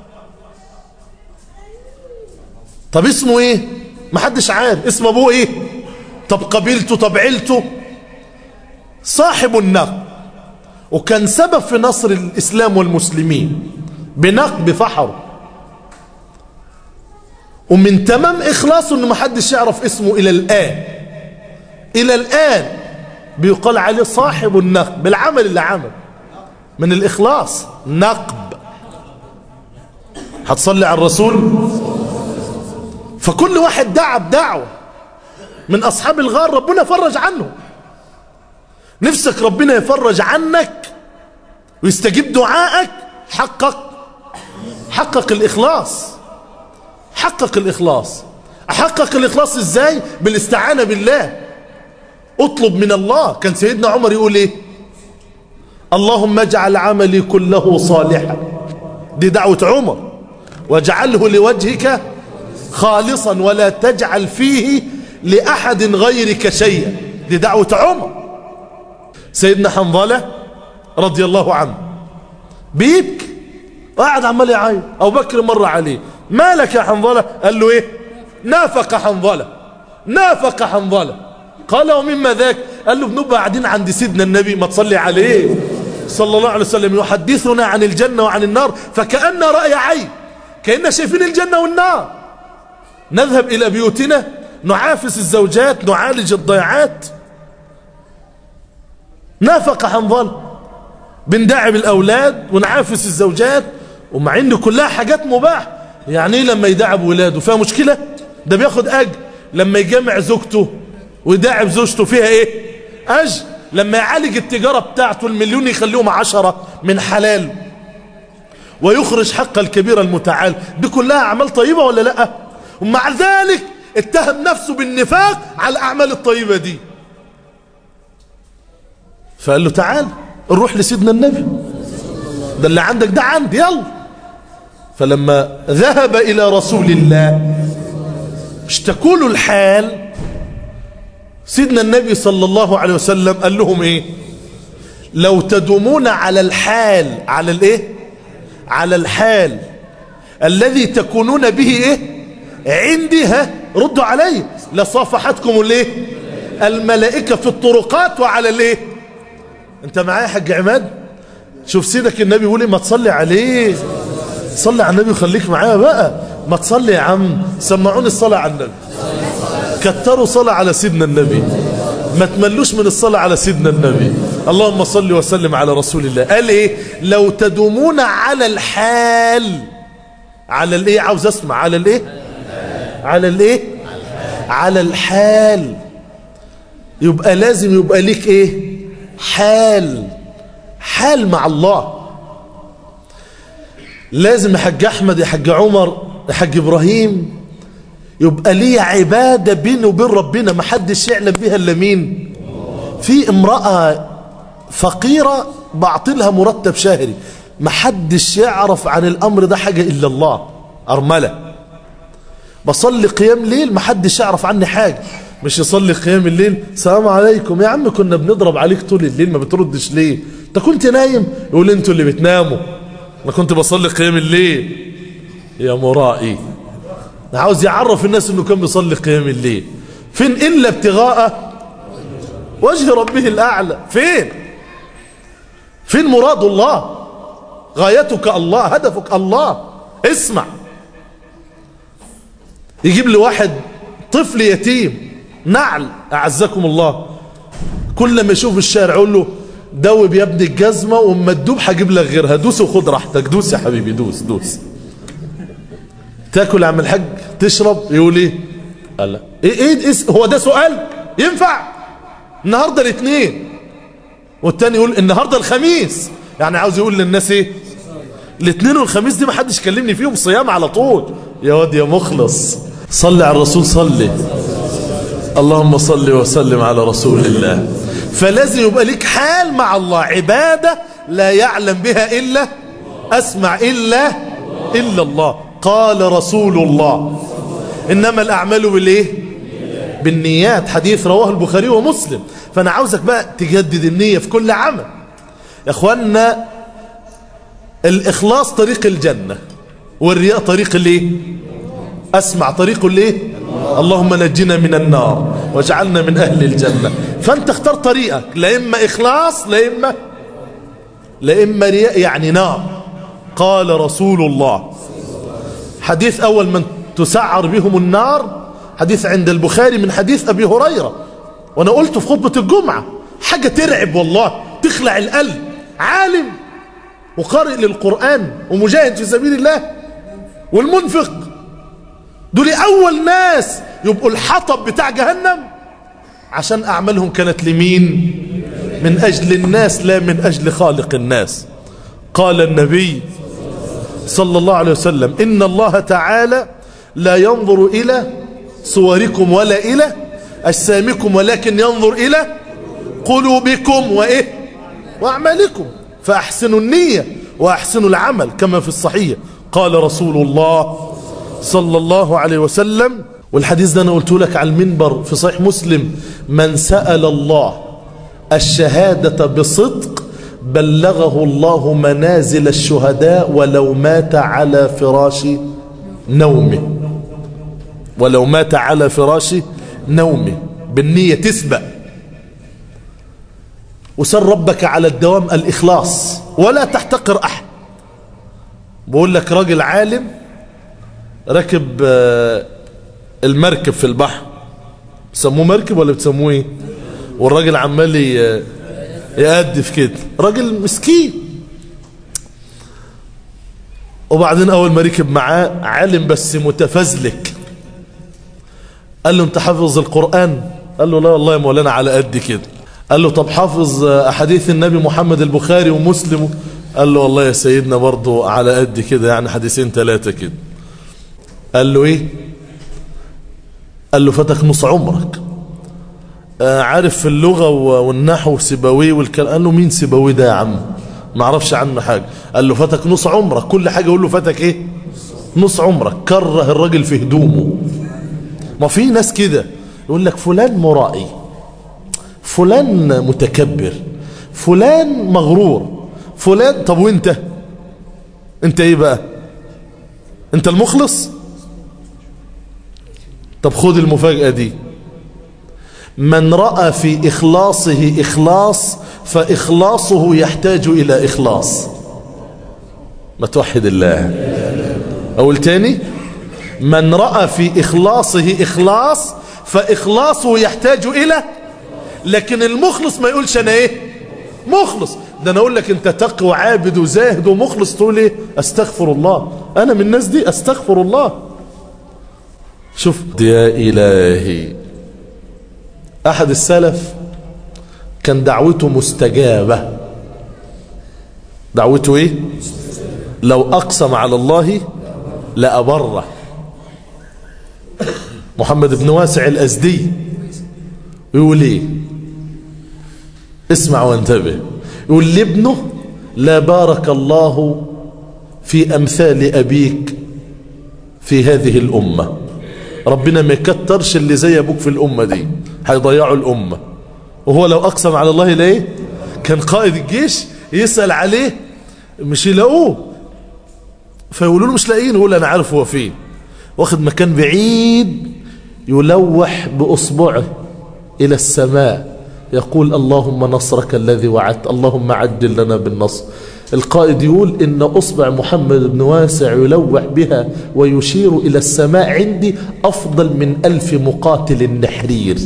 طب اسمه ايه محدش عارف اسم ابوه ايه طب قبيلته طب عيلته صاحب النقب وكان سبب في نصر الاسلام والمسلمين بنقب فحره ومن تمام اخلاصه ان محدش يعرف اسمه الى الان الى الان بيقال عليه صاحب النقب بالعمل اللي عمل من الإخلاص نقب هتصلي على الرسول فكل واحد دعا بدعوة من أصحاب الغار ربنا فرج عنه نفسك ربنا يفرج عنك ويستجيب دعائك حقق حقق الإخلاص حقق الإخلاص أحقق الإخلاص إزاي بالاستعانة بالله اطلب من الله كان سيدنا عمر يقول إيه اللهم اجعل عملي كله صالحا دي دعوة عمر واجعله لوجهك خالصا ولا تجعل فيه لأحد غيرك شيئا دي دعوة عمر سيدنا حنظلة رضي الله عنه بيبكي قاعد عمال يعيط أبو بكر مر عليه مالك يا حنظلة قال له ايه نافق حنظلة نافق حنظلة قال ومما ذاك قال له بنبقى قاعدين عند سيدنا النبي ما تصلي عليه صلى الله عليه وسلم يحدثنا عن الجنة وعن النار فكأن رأي عين كأننا شايفين الجنة والنار نذهب إلى بيوتنا نعافس الزوجات نعالج الضيعات نافق حنظل بندعم الأولاد ونعافس الزوجات ومع إن كلها حاجات مباح يعني لما يدعب ولاده فيها مشكلة ده بياخد أجر لما يجمع زوجته ويدعب زوجته فيها إيه أجر لما يعالج التجارة بتاعته المليون يخليهم عشرة من حلال ويخرج حق الكبير المتعال دي كلها أعمال طيبة ولا لا ومع ذلك اتهم نفسه بالنفاق على الأعمال الطيبة دي فقال له تعال نروح لسيدنا النبي ده اللي عندك ده عندي يلا فلما ذهب إلى رسول الله اشتكوا له الحال سيدنا النبي صلى الله عليه وسلم قال لهم ايه لو تدومون على الحال على الايه على الحال الذي تكونون به ايه عندي ها ردوا علي لصافحتكم الايه الملائكة في الطرقات وعلى الايه انت معايا يا حاج عماد شوف سيدك النبي يقول ايه ما تصلي عليه صلي على النبي وخليك معايا بقى ما تصلي يا عم سمعوني الصلاة على النبي كتروا صلاة على سيدنا النبي ما تملوش من الصلاة على سيدنا النبي اللهم صل وسلم على رسول الله قال ايه لو تدومون على الحال على الايه عاوز اسمع على الايه على الايه على الحال يبقى لازم يبقى ليك ايه حال حال مع الله لازم يا حاج احمد يا حاج عمر يا حاج ابراهيم يبقى ليه عبادة بيني وبين ربنا ما حدش يعلم بيها الا مين في امرأة فقيرة بعطلها مرتب شهري ما حدش يعرف عن الامر ده حاجة الا الله ارملة بصلي قيام ليل ما حدش يعرف عني حاجة مش يصلي قيام الليل السلام عليكم يا عم كنا بنضرب عليك طول الليل ما بتردش ليه انت كنت نايم يقول انتوا اللي بتناموا انا كنت بصلي قيام الليل يا مرائي عاوز يعرف الناس انه كان بيصلي قيام الليل فين الا ابتغاء وجه ربه الاعلى فين فين مراد الله غايتك الله هدفك الله اسمع يجيب لي واحد طفل يتيم نعل اعزكم الله كل ما يشوف الشارع يقول له دوب يا ابني الجزمه واما تدوب هجيب لك غيرها دوس وخد راحتك دوس يا حبيبي دوس دوس تاكل يا عم الحاج تشرب يقول ايه قال لا ايه ايه إيه- هو ده سؤال ينفع النهارده الاثنين والتاني يقول النهارده الخميس يعني عاوز يقول للناس ايه الاثنين والخميس دي ما حدش كلمني فيهم صيام على طول يا واد يا مخلص صلي على الرسول صلي اللهم صل وسلم على رسول الله فلازم يبقى لك حال مع الله عبادة لا يعلم بها إلا أسمع إلا إلا الله قال رسول الله إنما الأعمال بالإيه بالنيات حديث رواه البخاري ومسلم فأنا عاوزك بقى تجدد النية في كل عمل يا أخوانا الإخلاص طريق الجنة والرياء طريق الايه أسمع طريق الايه اللهم نجنا من النار واجعلنا من أهل الجنة فأنت اختار طريقك لا إما إخلاص لا إما لا إما رياء يعني نار قال رسول الله حديث أول من تسعر بهم النار حديث عند البخاري من حديث أبي هريرة وأنا قلت في خطبة الجمعة حاجة ترعب والله تخلع القلب عالم وقارئ للقرآن ومجاهد في سبيل الله والمنفق دول أول ناس يبقوا الحطب بتاع جهنم عشان أعمالهم كانت لمين من أجل الناس لا من أجل خالق الناس قال النبي صلى الله عليه وسلم إن الله تعالى لا ينظر إلى صوركم ولا إلى أجسامكم ولكن ينظر إلى قلوبكم وإيه وأعمالكم فأحسنوا النية وأحسنوا العمل كما في الصحيح قال رسول الله صلى الله عليه وسلم والحديث ده أنا قلت لك على المنبر في صحيح مسلم من سأل الله الشهادة بصدق بلغه الله منازل الشهداء ولو مات على فراش نومه ولو مات على فراش نومه بالنية تسبق وسر ربك على الدوام الإخلاص ولا تحتقر أحد بقول لك راجل عالم ركب آه، المركب في البحر بسموه مركب ولا بتسموه ايه والراجل عمال ي- يقدف كده راجل مسكين وبعدين اول ما ركب معاه عالم بس متفزلك قال له انت حافظ القرآن قال له لا والله يا مولانا على قد كده قال له طب حافظ احاديث النبي محمد البخاري ومسلم قال له والله يا سيدنا برضو على قد كده يعني حديثين ثلاثة كده قال له ايه قال له فاتك نص عمرك آه عارف في اللغة و- والنحو سيبويه والكلام قال له مين سيبويه ده يا عم ما اعرفش عنه حاجة قال له فاتك نص عمرك كل حاجة يقول له فاتك ايه نص عمرك كره الراجل في هدومه ما في ناس كده يقول لك فلان مرائي فلان متكبر فلان مغرور فلان طب وانت انت ايه بقى انت المخلص طب خد المفاجأة دي من رأى في إخلاصه إخلاص فإخلاصه يحتاج إلى إخلاص ما توحد الله أقول تاني من رأى في إخلاصه إخلاص فإخلاصه يحتاج إلى لكن المخلص ما يقولش أنا إيه مخلص ده أنا أقول لك أنت تقوى عابد وزاهد ومخلص تقول إيه أستغفر الله أنا من الناس دي أستغفر الله شوف يا إلهي أحد السلف كان دعوته مستجابة دعوته إيه لو أقسم على الله لأبره محمد بن واسع الأزدي يقول إيه اسمع وانتبه يقول لابنه لا بارك الله في أمثال أبيك في هذه الأمة ربنا ما يكترش اللي زي أبوك في الأمة دي هيضيعوا الأمة وهو لو أقسم على الله ليه كان قائد الجيش يسأل عليه مش يلاقوه فيقولوا له مش لاقيين يقول أنا عارف هو فين واخد مكان بعيد يلوح بأصبعه إلى السماء يقول اللهم نصرك الذي وعدت اللهم عجل لنا بالنصر القائد يقول إن أصبع محمد بن واسع يلوح بها ويشير إلى السماء عندي أفضل من ألف مقاتل نحرير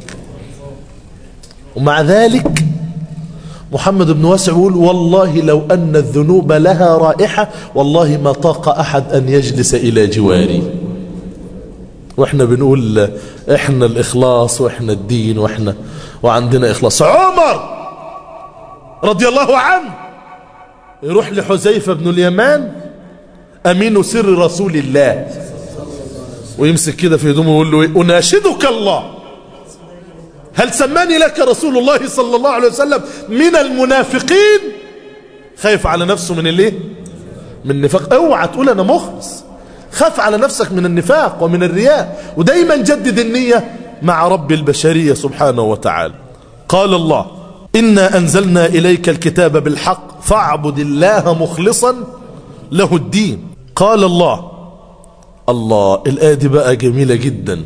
ومع ذلك محمد بن واسع يقول والله لو أن الذنوب لها رائحة والله ما طاق أحد أن يجلس إلى جواري واحنا بنقول احنا الإخلاص واحنا الدين واحنا وعندنا إخلاص عمر رضي الله عنه يروح لحذيفة بن اليمان أمين سر رسول الله ويمسك كده في هدومه ويقول له إيه؟ أناشدك الله هل سماني لك رسول الله صلى الله عليه وسلم من المنافقين خايف على نفسه من الايه من النفاق اوعى تقول انا مخلص خاف على نفسك من النفاق ومن الرياء ودايما جدد النية مع رب البشرية سبحانه وتعالى قال الله إنا أنزلنا إليك الكتاب بالحق فاعبد الله مخلصا له الدين قال الله الله الآية دي بقى جميلة جدا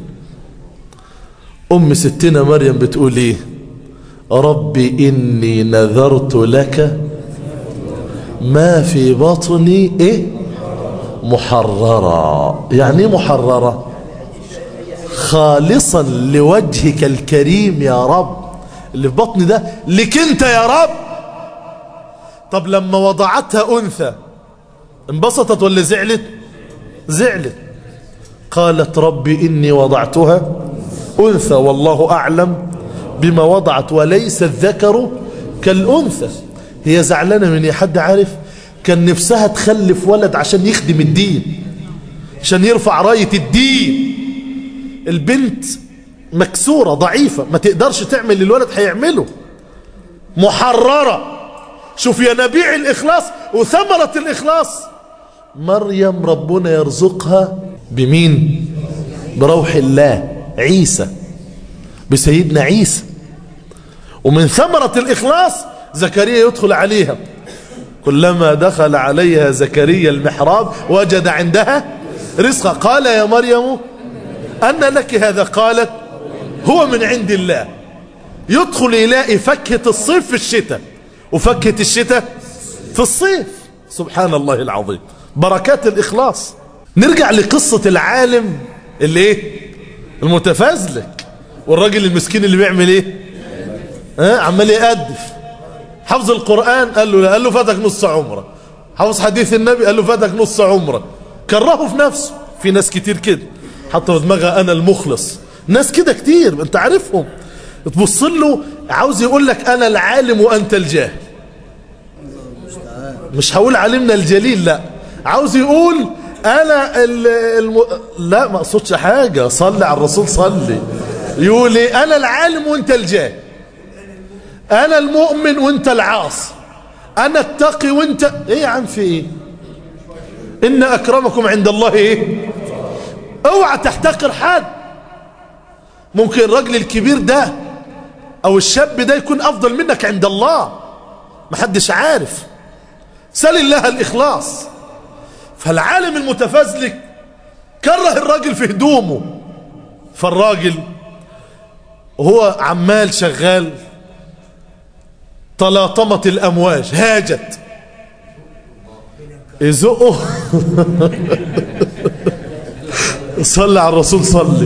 أم ستنا مريم بتقول إيه ربي إني نذرت لك ما في بطني إيه محررة يعني محررة خالصا لوجهك الكريم يا رب اللي في بطني ده لك انت يا رب طب لما وضعتها أنثى انبسطت ولا زعلت زعلت قالت ربي إني وضعتها أنثى والله أعلم بما وضعت وليس الذكر كالأنثى هي زعلانة من إيه حد عارف كان نفسها تخلف ولد عشان يخدم الدين عشان يرفع راية الدين البنت مكسورة ضعيفة ما تقدرش تعمل اللي الولد هيعمله محررة شوف يا نبيع الإخلاص وثمرة الإخلاص مريم ربنا يرزقها بمين بروح الله عيسى بسيدنا عيسى ومن ثمرة الإخلاص زكريا يدخل عليها كلما دخل عليها زكريا المحراب وجد عندها رزقا قال يا مريم أن لك هذا قالت هو من عند الله يدخل يلاقي فكهة الصيف في الشتاء وفكهة الشتاء في الصيف سبحان الله العظيم بركات الإخلاص نرجع لقصة العالم اللي ايه المتفازلك والراجل المسكين اللي بيعمل ايه ها عمال يقدف حفظ القرآن قال له لا قال له فاتك نص عمره حفظ حديث النبي قال له فاتك نص عمره كرهه في نفسه في ناس كتير كده حتى في دماغها انا المخلص ناس كده كتير انت عارفهم تبص له عاوز يقول لك انا العالم وانت الجاهل مش هقول علمنا الجليل لا عاوز يقول انا ال الم... لا ما اقصدش حاجة صلي على الرسول صلي يقول ايه انا العالم وانت الجاهل انا المؤمن وانت العاصي انا التقي وانت ايه يا عم في ايه ان اكرمكم عند الله ايه اوعى تحتقر حد ممكن الراجل الكبير ده او الشاب ده يكون افضل منك عند الله محدش عارف سل الله الاخلاص فالعالم المتفزلك كره الراجل في هدومه فالراجل وهو عمال شغال تلاطمت الأمواج هاجت يزقه صلي على الرسول صلي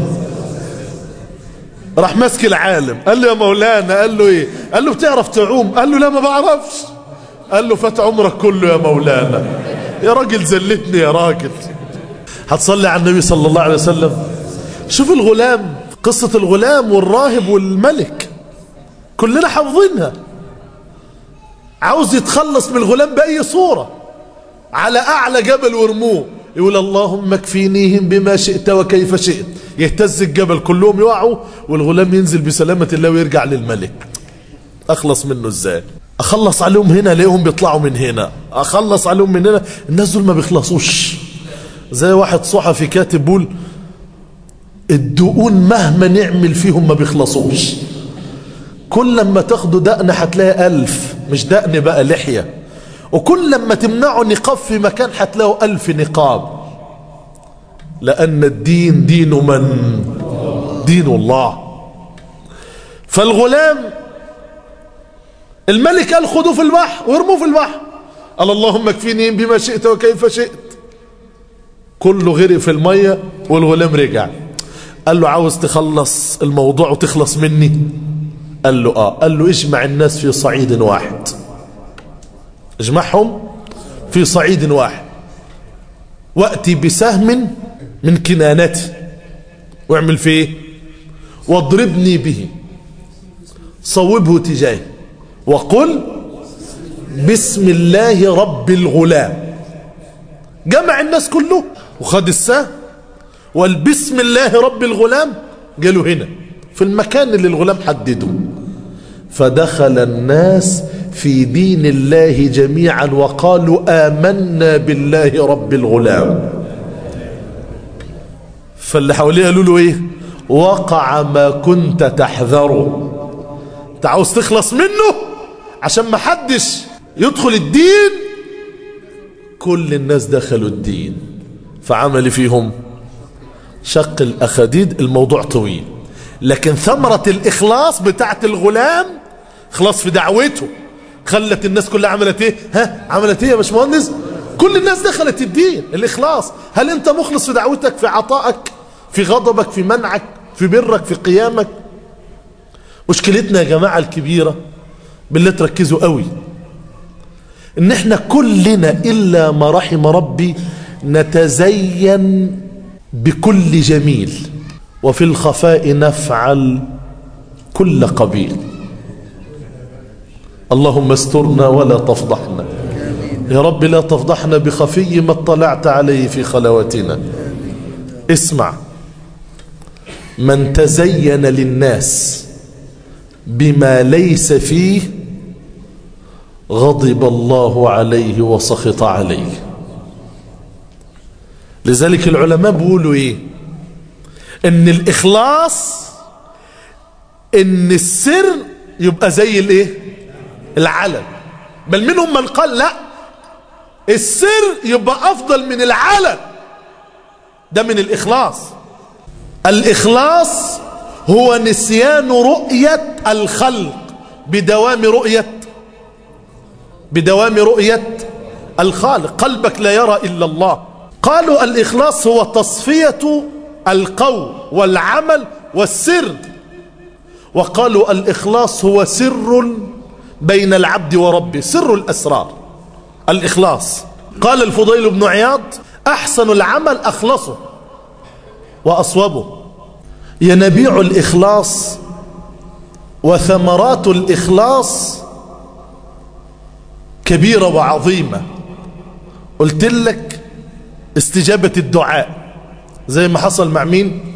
راح ماسك العالم قال له يا مولانا قال له ايه قال له بتعرف تعوم قال له لا ما بعرفش قال له فات عمرك كله يا مولانا يا راجل زلتني يا راجل هتصلي على النبي صلى الله عليه وسلم شوف الغلام قصة الغلام والراهب والملك كلنا حافظينها عاوز يتخلص من الغلام بأي صورة على أعلى جبل وارموه يقول اللهم اكفينيهم بما شئت وكيف شئت يهتز الجبل كلهم يقعوا والغلام ينزل بسلامة الله ويرجع للملك أخلص منه ازاي أخلص عليهم هنا ليهم بيطلعوا من هنا أخلص عليهم من هنا الناس دول ما بيخلصوش زي واحد صحفي كاتب بيقول الدقون مهما نعمل فيهم ما بيخلصوش كل لما تاخدوا دقن هتلاقي ألف مش دقن بقى لحية وكل لما تمنعوا نقاب في مكان هتلاقوا ألف نقاب لأن الدين دين من دين الله فالغلام الملك قال خذوه في البحر وارموه في البحر قال اللهم اكفيني بما شئت وكيف شئت كله غرق في المية والغلام رجع قال له عاوز تخلص الموضوع وتخلص مني قال له اه قال له اجمع الناس في صعيد واحد اجمعهم في صعيد واحد واتي بسهم من كنانتي واعمل فيه واضربني به صوبه تجاهي وقل بسم الله رب الغلام جمع الناس كله وخد السهم وقال بسم الله رب الغلام قالوا هنا في المكان اللي الغلام حدده فدخل الناس في دين الله جميعا وقالوا آمنا بالله رب الغلام فاللي حواليه قالوا له ايه وقع ما كنت تحذره انت عاوز تخلص منه عشان ما حدش يدخل الدين كل الناس دخلوا الدين فعمل فيهم شق الأخديد الموضوع طويل لكن ثمرة الإخلاص بتاعت الغلام خلاص في دعوته خلت الناس كلها عملت ايه ها عملت ايه يا باشمهندس كل الناس دخلت الدين الإخلاص هل أنت مخلص في دعوتك في عطائك في غضبك في منعك في برك في قيامك مشكلتنا يا جماعة الكبيرة بالله تركزوا قوي ان احنا كلنا إلا ما رحم ربي نتزين بكل جميل وفي الخفاء نفعل كل قبيل اللهم استرنا ولا تفضحنا يا رب لا تفضحنا بخفي ما اطلعت عليه في خلواتنا اسمع من تزين للناس بما ليس فيه غضب الله عليه وسخط عليه لذلك العلماء بيقولوا ايه ان الاخلاص ان السر يبقى زي الايه العلن بل منهم من قال لا السر يبقى افضل من العلن ده من الاخلاص الاخلاص هو نسيان رؤية الخلق بدوام رؤية بدوام رؤية الخالق قلبك لا يرى إلا الله قالوا الإخلاص هو تصفية القول والعمل والسر وقالوا الإخلاص هو سر بين العبد وربه سر الأسرار الإخلاص قال الفضيل بن عياض أحسن العمل أخلصه وأصوبه ينبيع الإخلاص وثمرات الإخلاص كبيرة وعظيمة قلت لك استجابة الدعاء زي ما حصل مع مين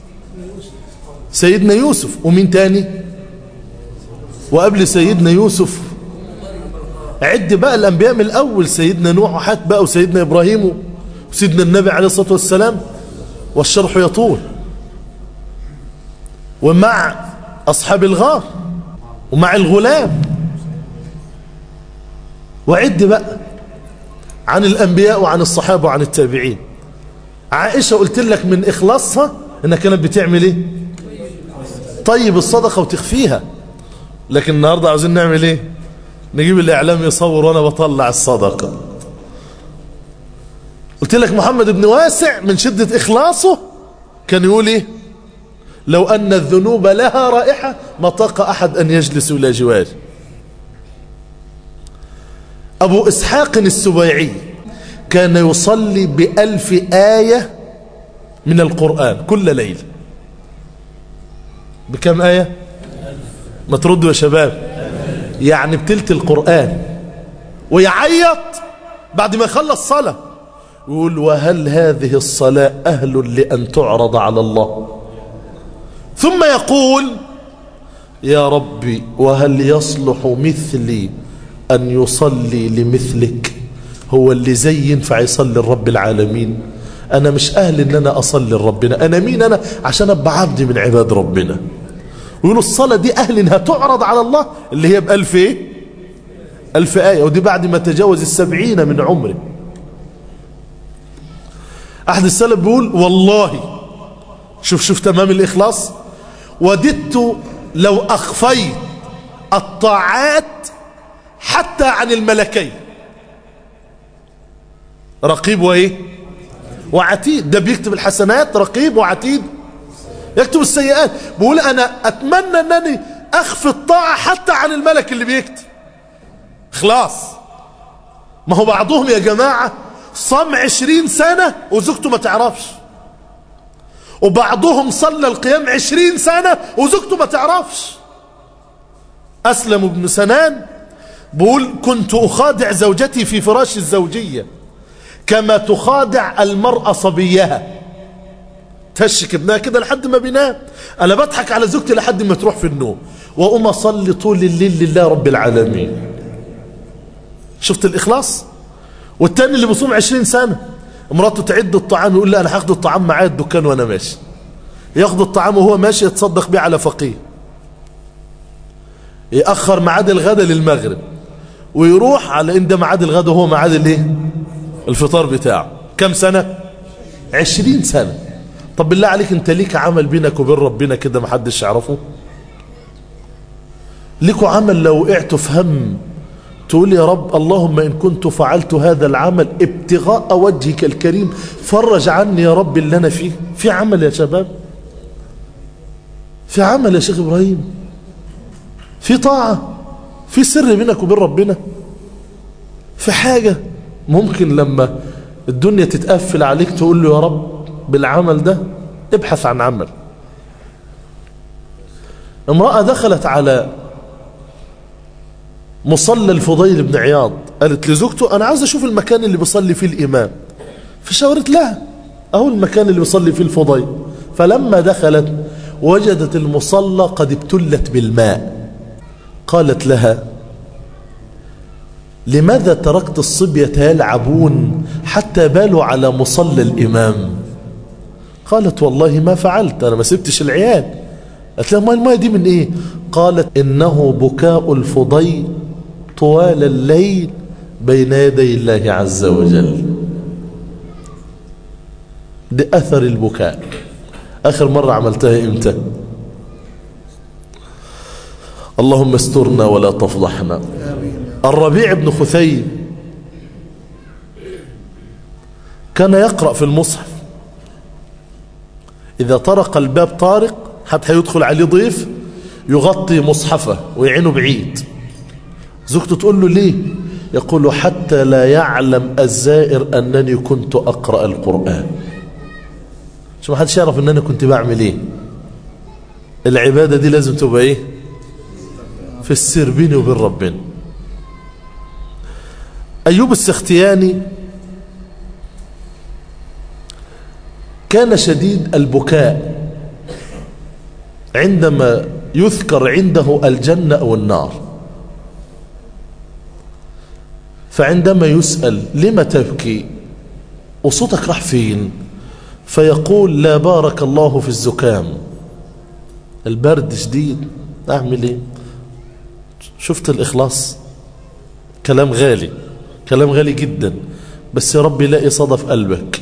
سيدنا يوسف ومين تاني وقبل سيدنا يوسف عد بقى الأنبياء من الأول سيدنا نوح وحات بقى وسيدنا إبراهيم وسيدنا النبي عليه الصلاة والسلام والشرح يطول ومع أصحاب الغار ومع الغلام وعد بقى عن الأنبياء وعن الصحابة وعن التابعين عائشة قلت لك من إخلاصها إنها كانت بتعمل إيه طيب الصدقة وتخفيها لكن النهاردة عاوزين نعمل إيه نجيب الإعلام يصور وأنا بطلع الصدقة قلت لك محمد بن واسع من شدة إخلاصه كان يقول إيه لو أن الذنوب لها رائحة ما طاق أحد أن يجلس إلى جواري أبو إسحاق السبيعي كان يصلي بألف آية من القرآن كل ليلة بكم آية ما تردوا يا شباب يعني بتلت القرآن ويعيط بعد ما يخلص صلاة يقول وهل هذه الصلاة أهل لأن تعرض على الله ثم يقول يا ربي وهل يصلح مثلي أن يصلي لمثلك هو اللي زي ينفع يصلي لرب العالمين أنا مش أهل أن أنا أصلي لربنا أنا مين أنا عشان أبقى عبد من عباد ربنا ويقولوا الصلاة دي أهل أنها تعرض على الله اللي هي بألف إيه ألف آية ودي بعد ما تجاوز السبعين من عمره أحد السلف بيقول والله شوف شوف تمام الإخلاص وددت لو أخفيت الطاعات حتى عن الملكين رقيب وإيه وعتيد ده بيكتب الحسنات رقيب وعتيد يكتب السيئات بيقول أنا أتمنى أنني أخفي الطاعة حتى عن الملك اللي بيكتب خلاص ما هو بعضهم يا جماعة صام عشرين سنة وزوجته ما تعرفش وبعضهم صلى القيام عشرين سنة وزوجته ما تعرفش أسلم بن سنان بقول كنت أخادع زوجتي في فراش الزوجية كما تخادع المرأة صبيها تشك ابنها كده لحد ما بينام أنا بضحك على زوجتي لحد ما تروح في النوم وأقوم أصلي طول الليل لله رب العالمين شفت الإخلاص والتاني اللي بيصوم عشرين سنة مراته تعد الطعام يقول لها أنا هاخد الطعام معايا الدكان وأنا ماشي ياخد الطعام وهو ماشي يتصدق بيه على فقير يأخر ميعاد الغداء للمغرب ويروح على إن ده ميعاد الغداء وهو ميعاد الايه الفطار بتاعه كم سنة عشرين سنة طب بالله عليك انت ليك عمل بينك وبين ربنا كده محدش يعرفه ليكوا عمل لو وقعتوا في هم تقول يا رب اللهم إن كنت فعلت هذا العمل ابتغاء وجهك الكريم فرج عني يا رب اللي أنا فيه في عمل يا شباب في عمل يا شيخ إبراهيم في طاعة في سر بينك وبين ربنا في حاجة ممكن لما الدنيا تتقفل عليك تقول له يا رب بالعمل ده ابحث عن عمل امرأة دخلت على مصلى الفضيل بن عياض قالت لزوجته أنا عايز أشوف المكان اللي بيصلي فيه الإمام فشاورت لها أهو المكان اللي بيصلي فيه الفضيل فلما دخلت وجدت المصلى قد ابتلت بالماء قالت لها لماذا تركت الصبية يلعبون حتى بالوا على مصلى الإمام قالت والله ما فعلت أنا ما سبتش العيال قالت لها ما الماء دي من إيه قالت إنه بكاء الفضيل طوال الليل بين يدي الله عز وجل ده أثر البكاء آخر مرة عملتها إمتى اللهم استرنا ولا تفضحنا الربيع بن خثيم كان يقرأ في المصحف إذا طرق الباب طارق حتى يدخل عليه ضيف يغطي مصحفه ويعينه بعيد زوجته تقول له ليه يقول حتى لا يعلم الزائر أنني كنت أقرأ القرآن شو ما حدش يعرف أن أنا كنت بعمل إيه العبادة دي لازم تبقى إيه في السر بيني وبين ربنا أيوب السختياني كان شديد البكاء عندما يذكر عنده الجنة أو النار فعندما يسأل لم تبكي وصوتك راح فين فيقول لا بارك الله في الزكام البرد شديد أعمل إيه شفت الإخلاص كلام غالي كلام غالي جدا بس يا رب يلاقي صدى في قلبك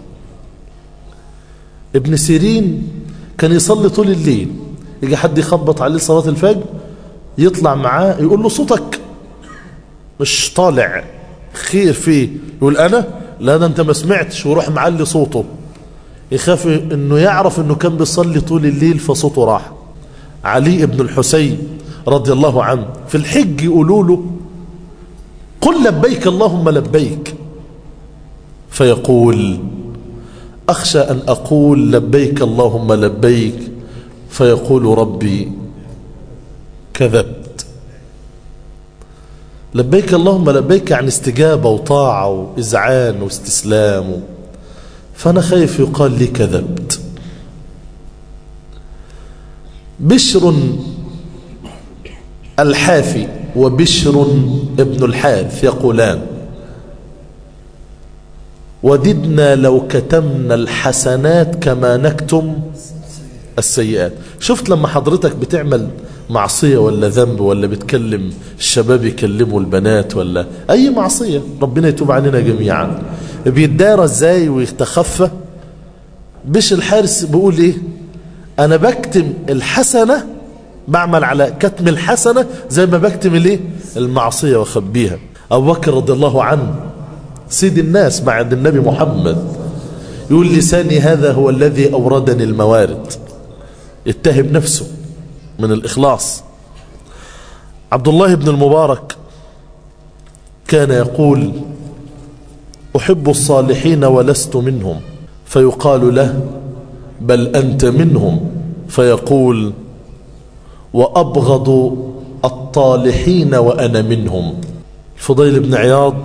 ابن سيرين كان يصلي طول الليل يجي حد يخبط عليه صلاة الفجر يطلع معاه يقول له صوتك مش طالع خير فيه يقول أنا لا ده أنت ما سمعتش وروح معلي صوته يخاف أنه يعرف أنه كان بيصلي طول الليل فصوته راح علي بن الحسين رضي الله عنه في الحج يقولوا له قل لبيك اللهم لبيك فيقول أخشى أن أقول لبيك اللهم لبيك فيقول ربي كذبت لبيك اللهم لبيك عن استجابة وطاعة وإذعان واستسلام فأنا خايف يقال لي كذبت بشر الحافي وبشر ابن الحارث يقولان وددنا لو كتمنا الحسنات كما نكتم السيئات شفت لما حضرتك بتعمل معصية ولا ذنب ولا بتكلم الشباب يكلموا البنات ولا أي معصية ربنا يتوب علينا جميعا بيتدارى ازاي ويتخفى بش الحارس بيقول ايه انا بكتم الحسنة بعمل على كتم الحسنة زي ما بكتم الايه المعصية واخبيها ابو بكر رضي الله عنه سيد الناس بعد النبي محمد يقول لساني هذا هو الذي أوردني الموارد يتهم نفسه من الإخلاص عبد الله بن المبارك كان يقول أحب الصالحين ولست منهم فيقال له بل أنت منهم فيقول وأبغض الطالحين وأنا منهم فضيل بن عياض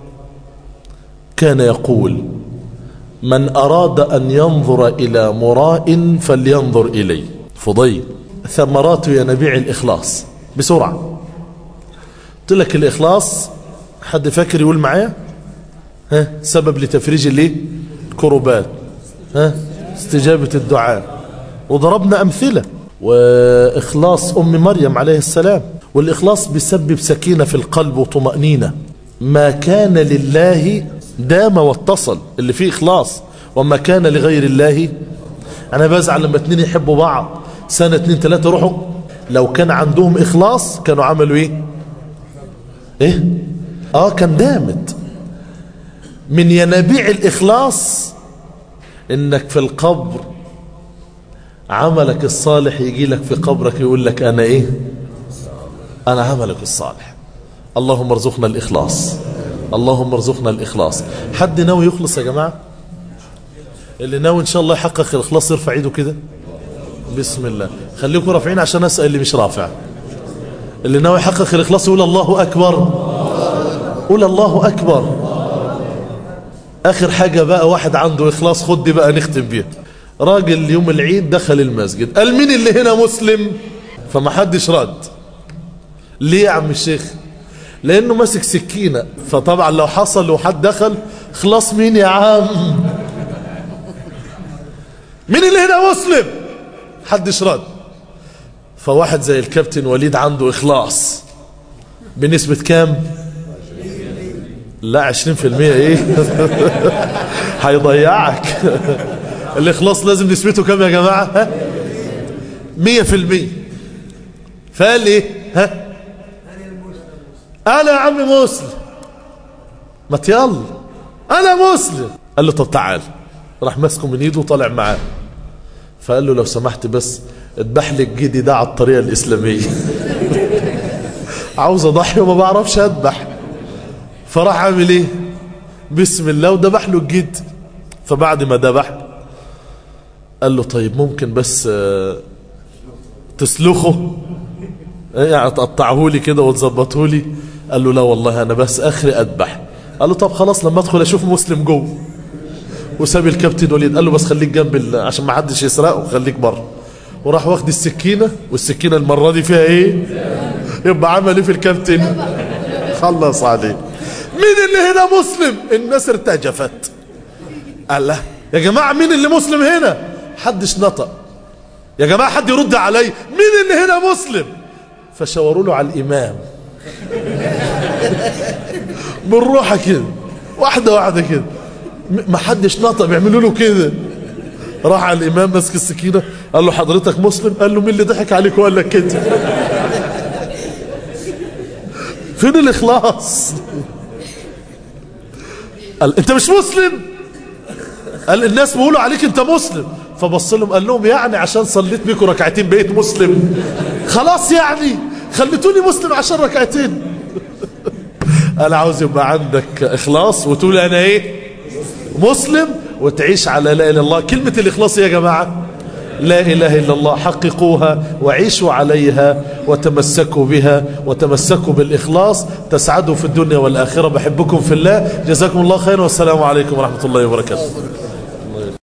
كان يقول من أراد أن ينظر إلى مراء فلينظر إلي فضيل ثمرات ينابيع الإخلاص بسرعة قلت لك الإخلاص حد فاكر يقول معايا ها سبب لتفريج الايه كربات ها استجابة الدعاء وضربنا أمثلة وإخلاص أم مريم عليه السلام والإخلاص بيسبب سكينة في القلب وطمأنينة ما كان لله دام واتصل اللي فيه إخلاص وما كان لغير الله أنا بزعل لما اتنين يحبوا بعض سنة اتنين تلاتة روحوا لو كان عندهم إخلاص كانوا عملوا إيه إيه آه كان دامت من ينابيع الإخلاص إنك في القبر عملك الصالح يجي لك في قبرك يقول لك أنا إيه أنا عملك الصالح اللهم ارزقنا الإخلاص اللهم ارزقنا الإخلاص حد ناوي يخلص يا جماعة اللي ناوي إن شاء الله يحقق الإخلاص يرفع ايده كده بسم الله خليكم رافعين عشان أسأل اللي مش رافع اللي ناوي يحقق الإخلاص يقول الله أكبر قول الله أكبر آخر حاجة بقى واحد عنده إخلاص خد دي بقى نختم بيها راجل يوم العيد دخل المسجد قال مين اللي هنا مسلم فما حدش رد ليه يا عم الشيخ لانه ماسك سكينة فطبعا لو حصل وحد دخل خلاص مين يا عم مين اللي هنا مسلم حدش رد فواحد زي الكابتن وليد عنده اخلاص بنسبة كام لا عشرين في المية ايه هيضيعك الاخلاص لازم نسبته كام يا جماعة ها مية في المية فقال ايه ها انا يا عم مسلم ما يلا انا مسلم قال له طب تعال راح ماسكه من ايده وطالع معاه فقال له لو سمحت بس اذبح لي الجدي ده على الطريقه الاسلاميه عاوز اضحي وما بعرفش اذبح فراح عامل ايه بسم الله وذبح له الجد فبعد ما ذبح قال له طيب ممكن بس تسلخه يعني تقطعه لي كده وتظبطه لي قال له لا والله انا بس اخري اذبح قال له طب خلاص لما ادخل اشوف مسلم جوه وساب الكابتن وليد قال له بس خليك جنب عشان ما حدش يسرقه خليك بره وراح واخد السكينه والسكينه المره دي فيها ايه يبقى عمل ايه في الكابتن خلص عليه مين اللي هنا مسلم الناس ارتجفت قال له يا جماعه مين اللي مسلم هنا حدش نطق يا جماعه حد يرد علي مين اللي هنا مسلم فشاوروا له على الامام بالروحه كده واحده واحده كده ما حدش نطق بيعملوا له كده راح على الامام ماسك السكينه قال له حضرتك مسلم قال له مين اللي ضحك عليك وقال لك كده فين الاخلاص قال انت مش مسلم قال الناس بيقولوا عليك انت مسلم فبص لهم قال لهم يعني عشان صليت بيكم ركعتين بقيت مسلم خلاص يعني خليتوني مسلم عشان ركعتين انا عاوز يبقى عندك اخلاص وتقول انا ايه مسلم وتعيش على لا اله الا الله كلمه الاخلاص يا جماعه لا إله إلا الله حققوها وعيشوا عليها وتمسكوا بها وتمسكوا بالإخلاص تسعدوا في الدنيا والآخرة بحبكم في الله جزاكم الله خير والسلام عليكم ورحمة الله وبركاته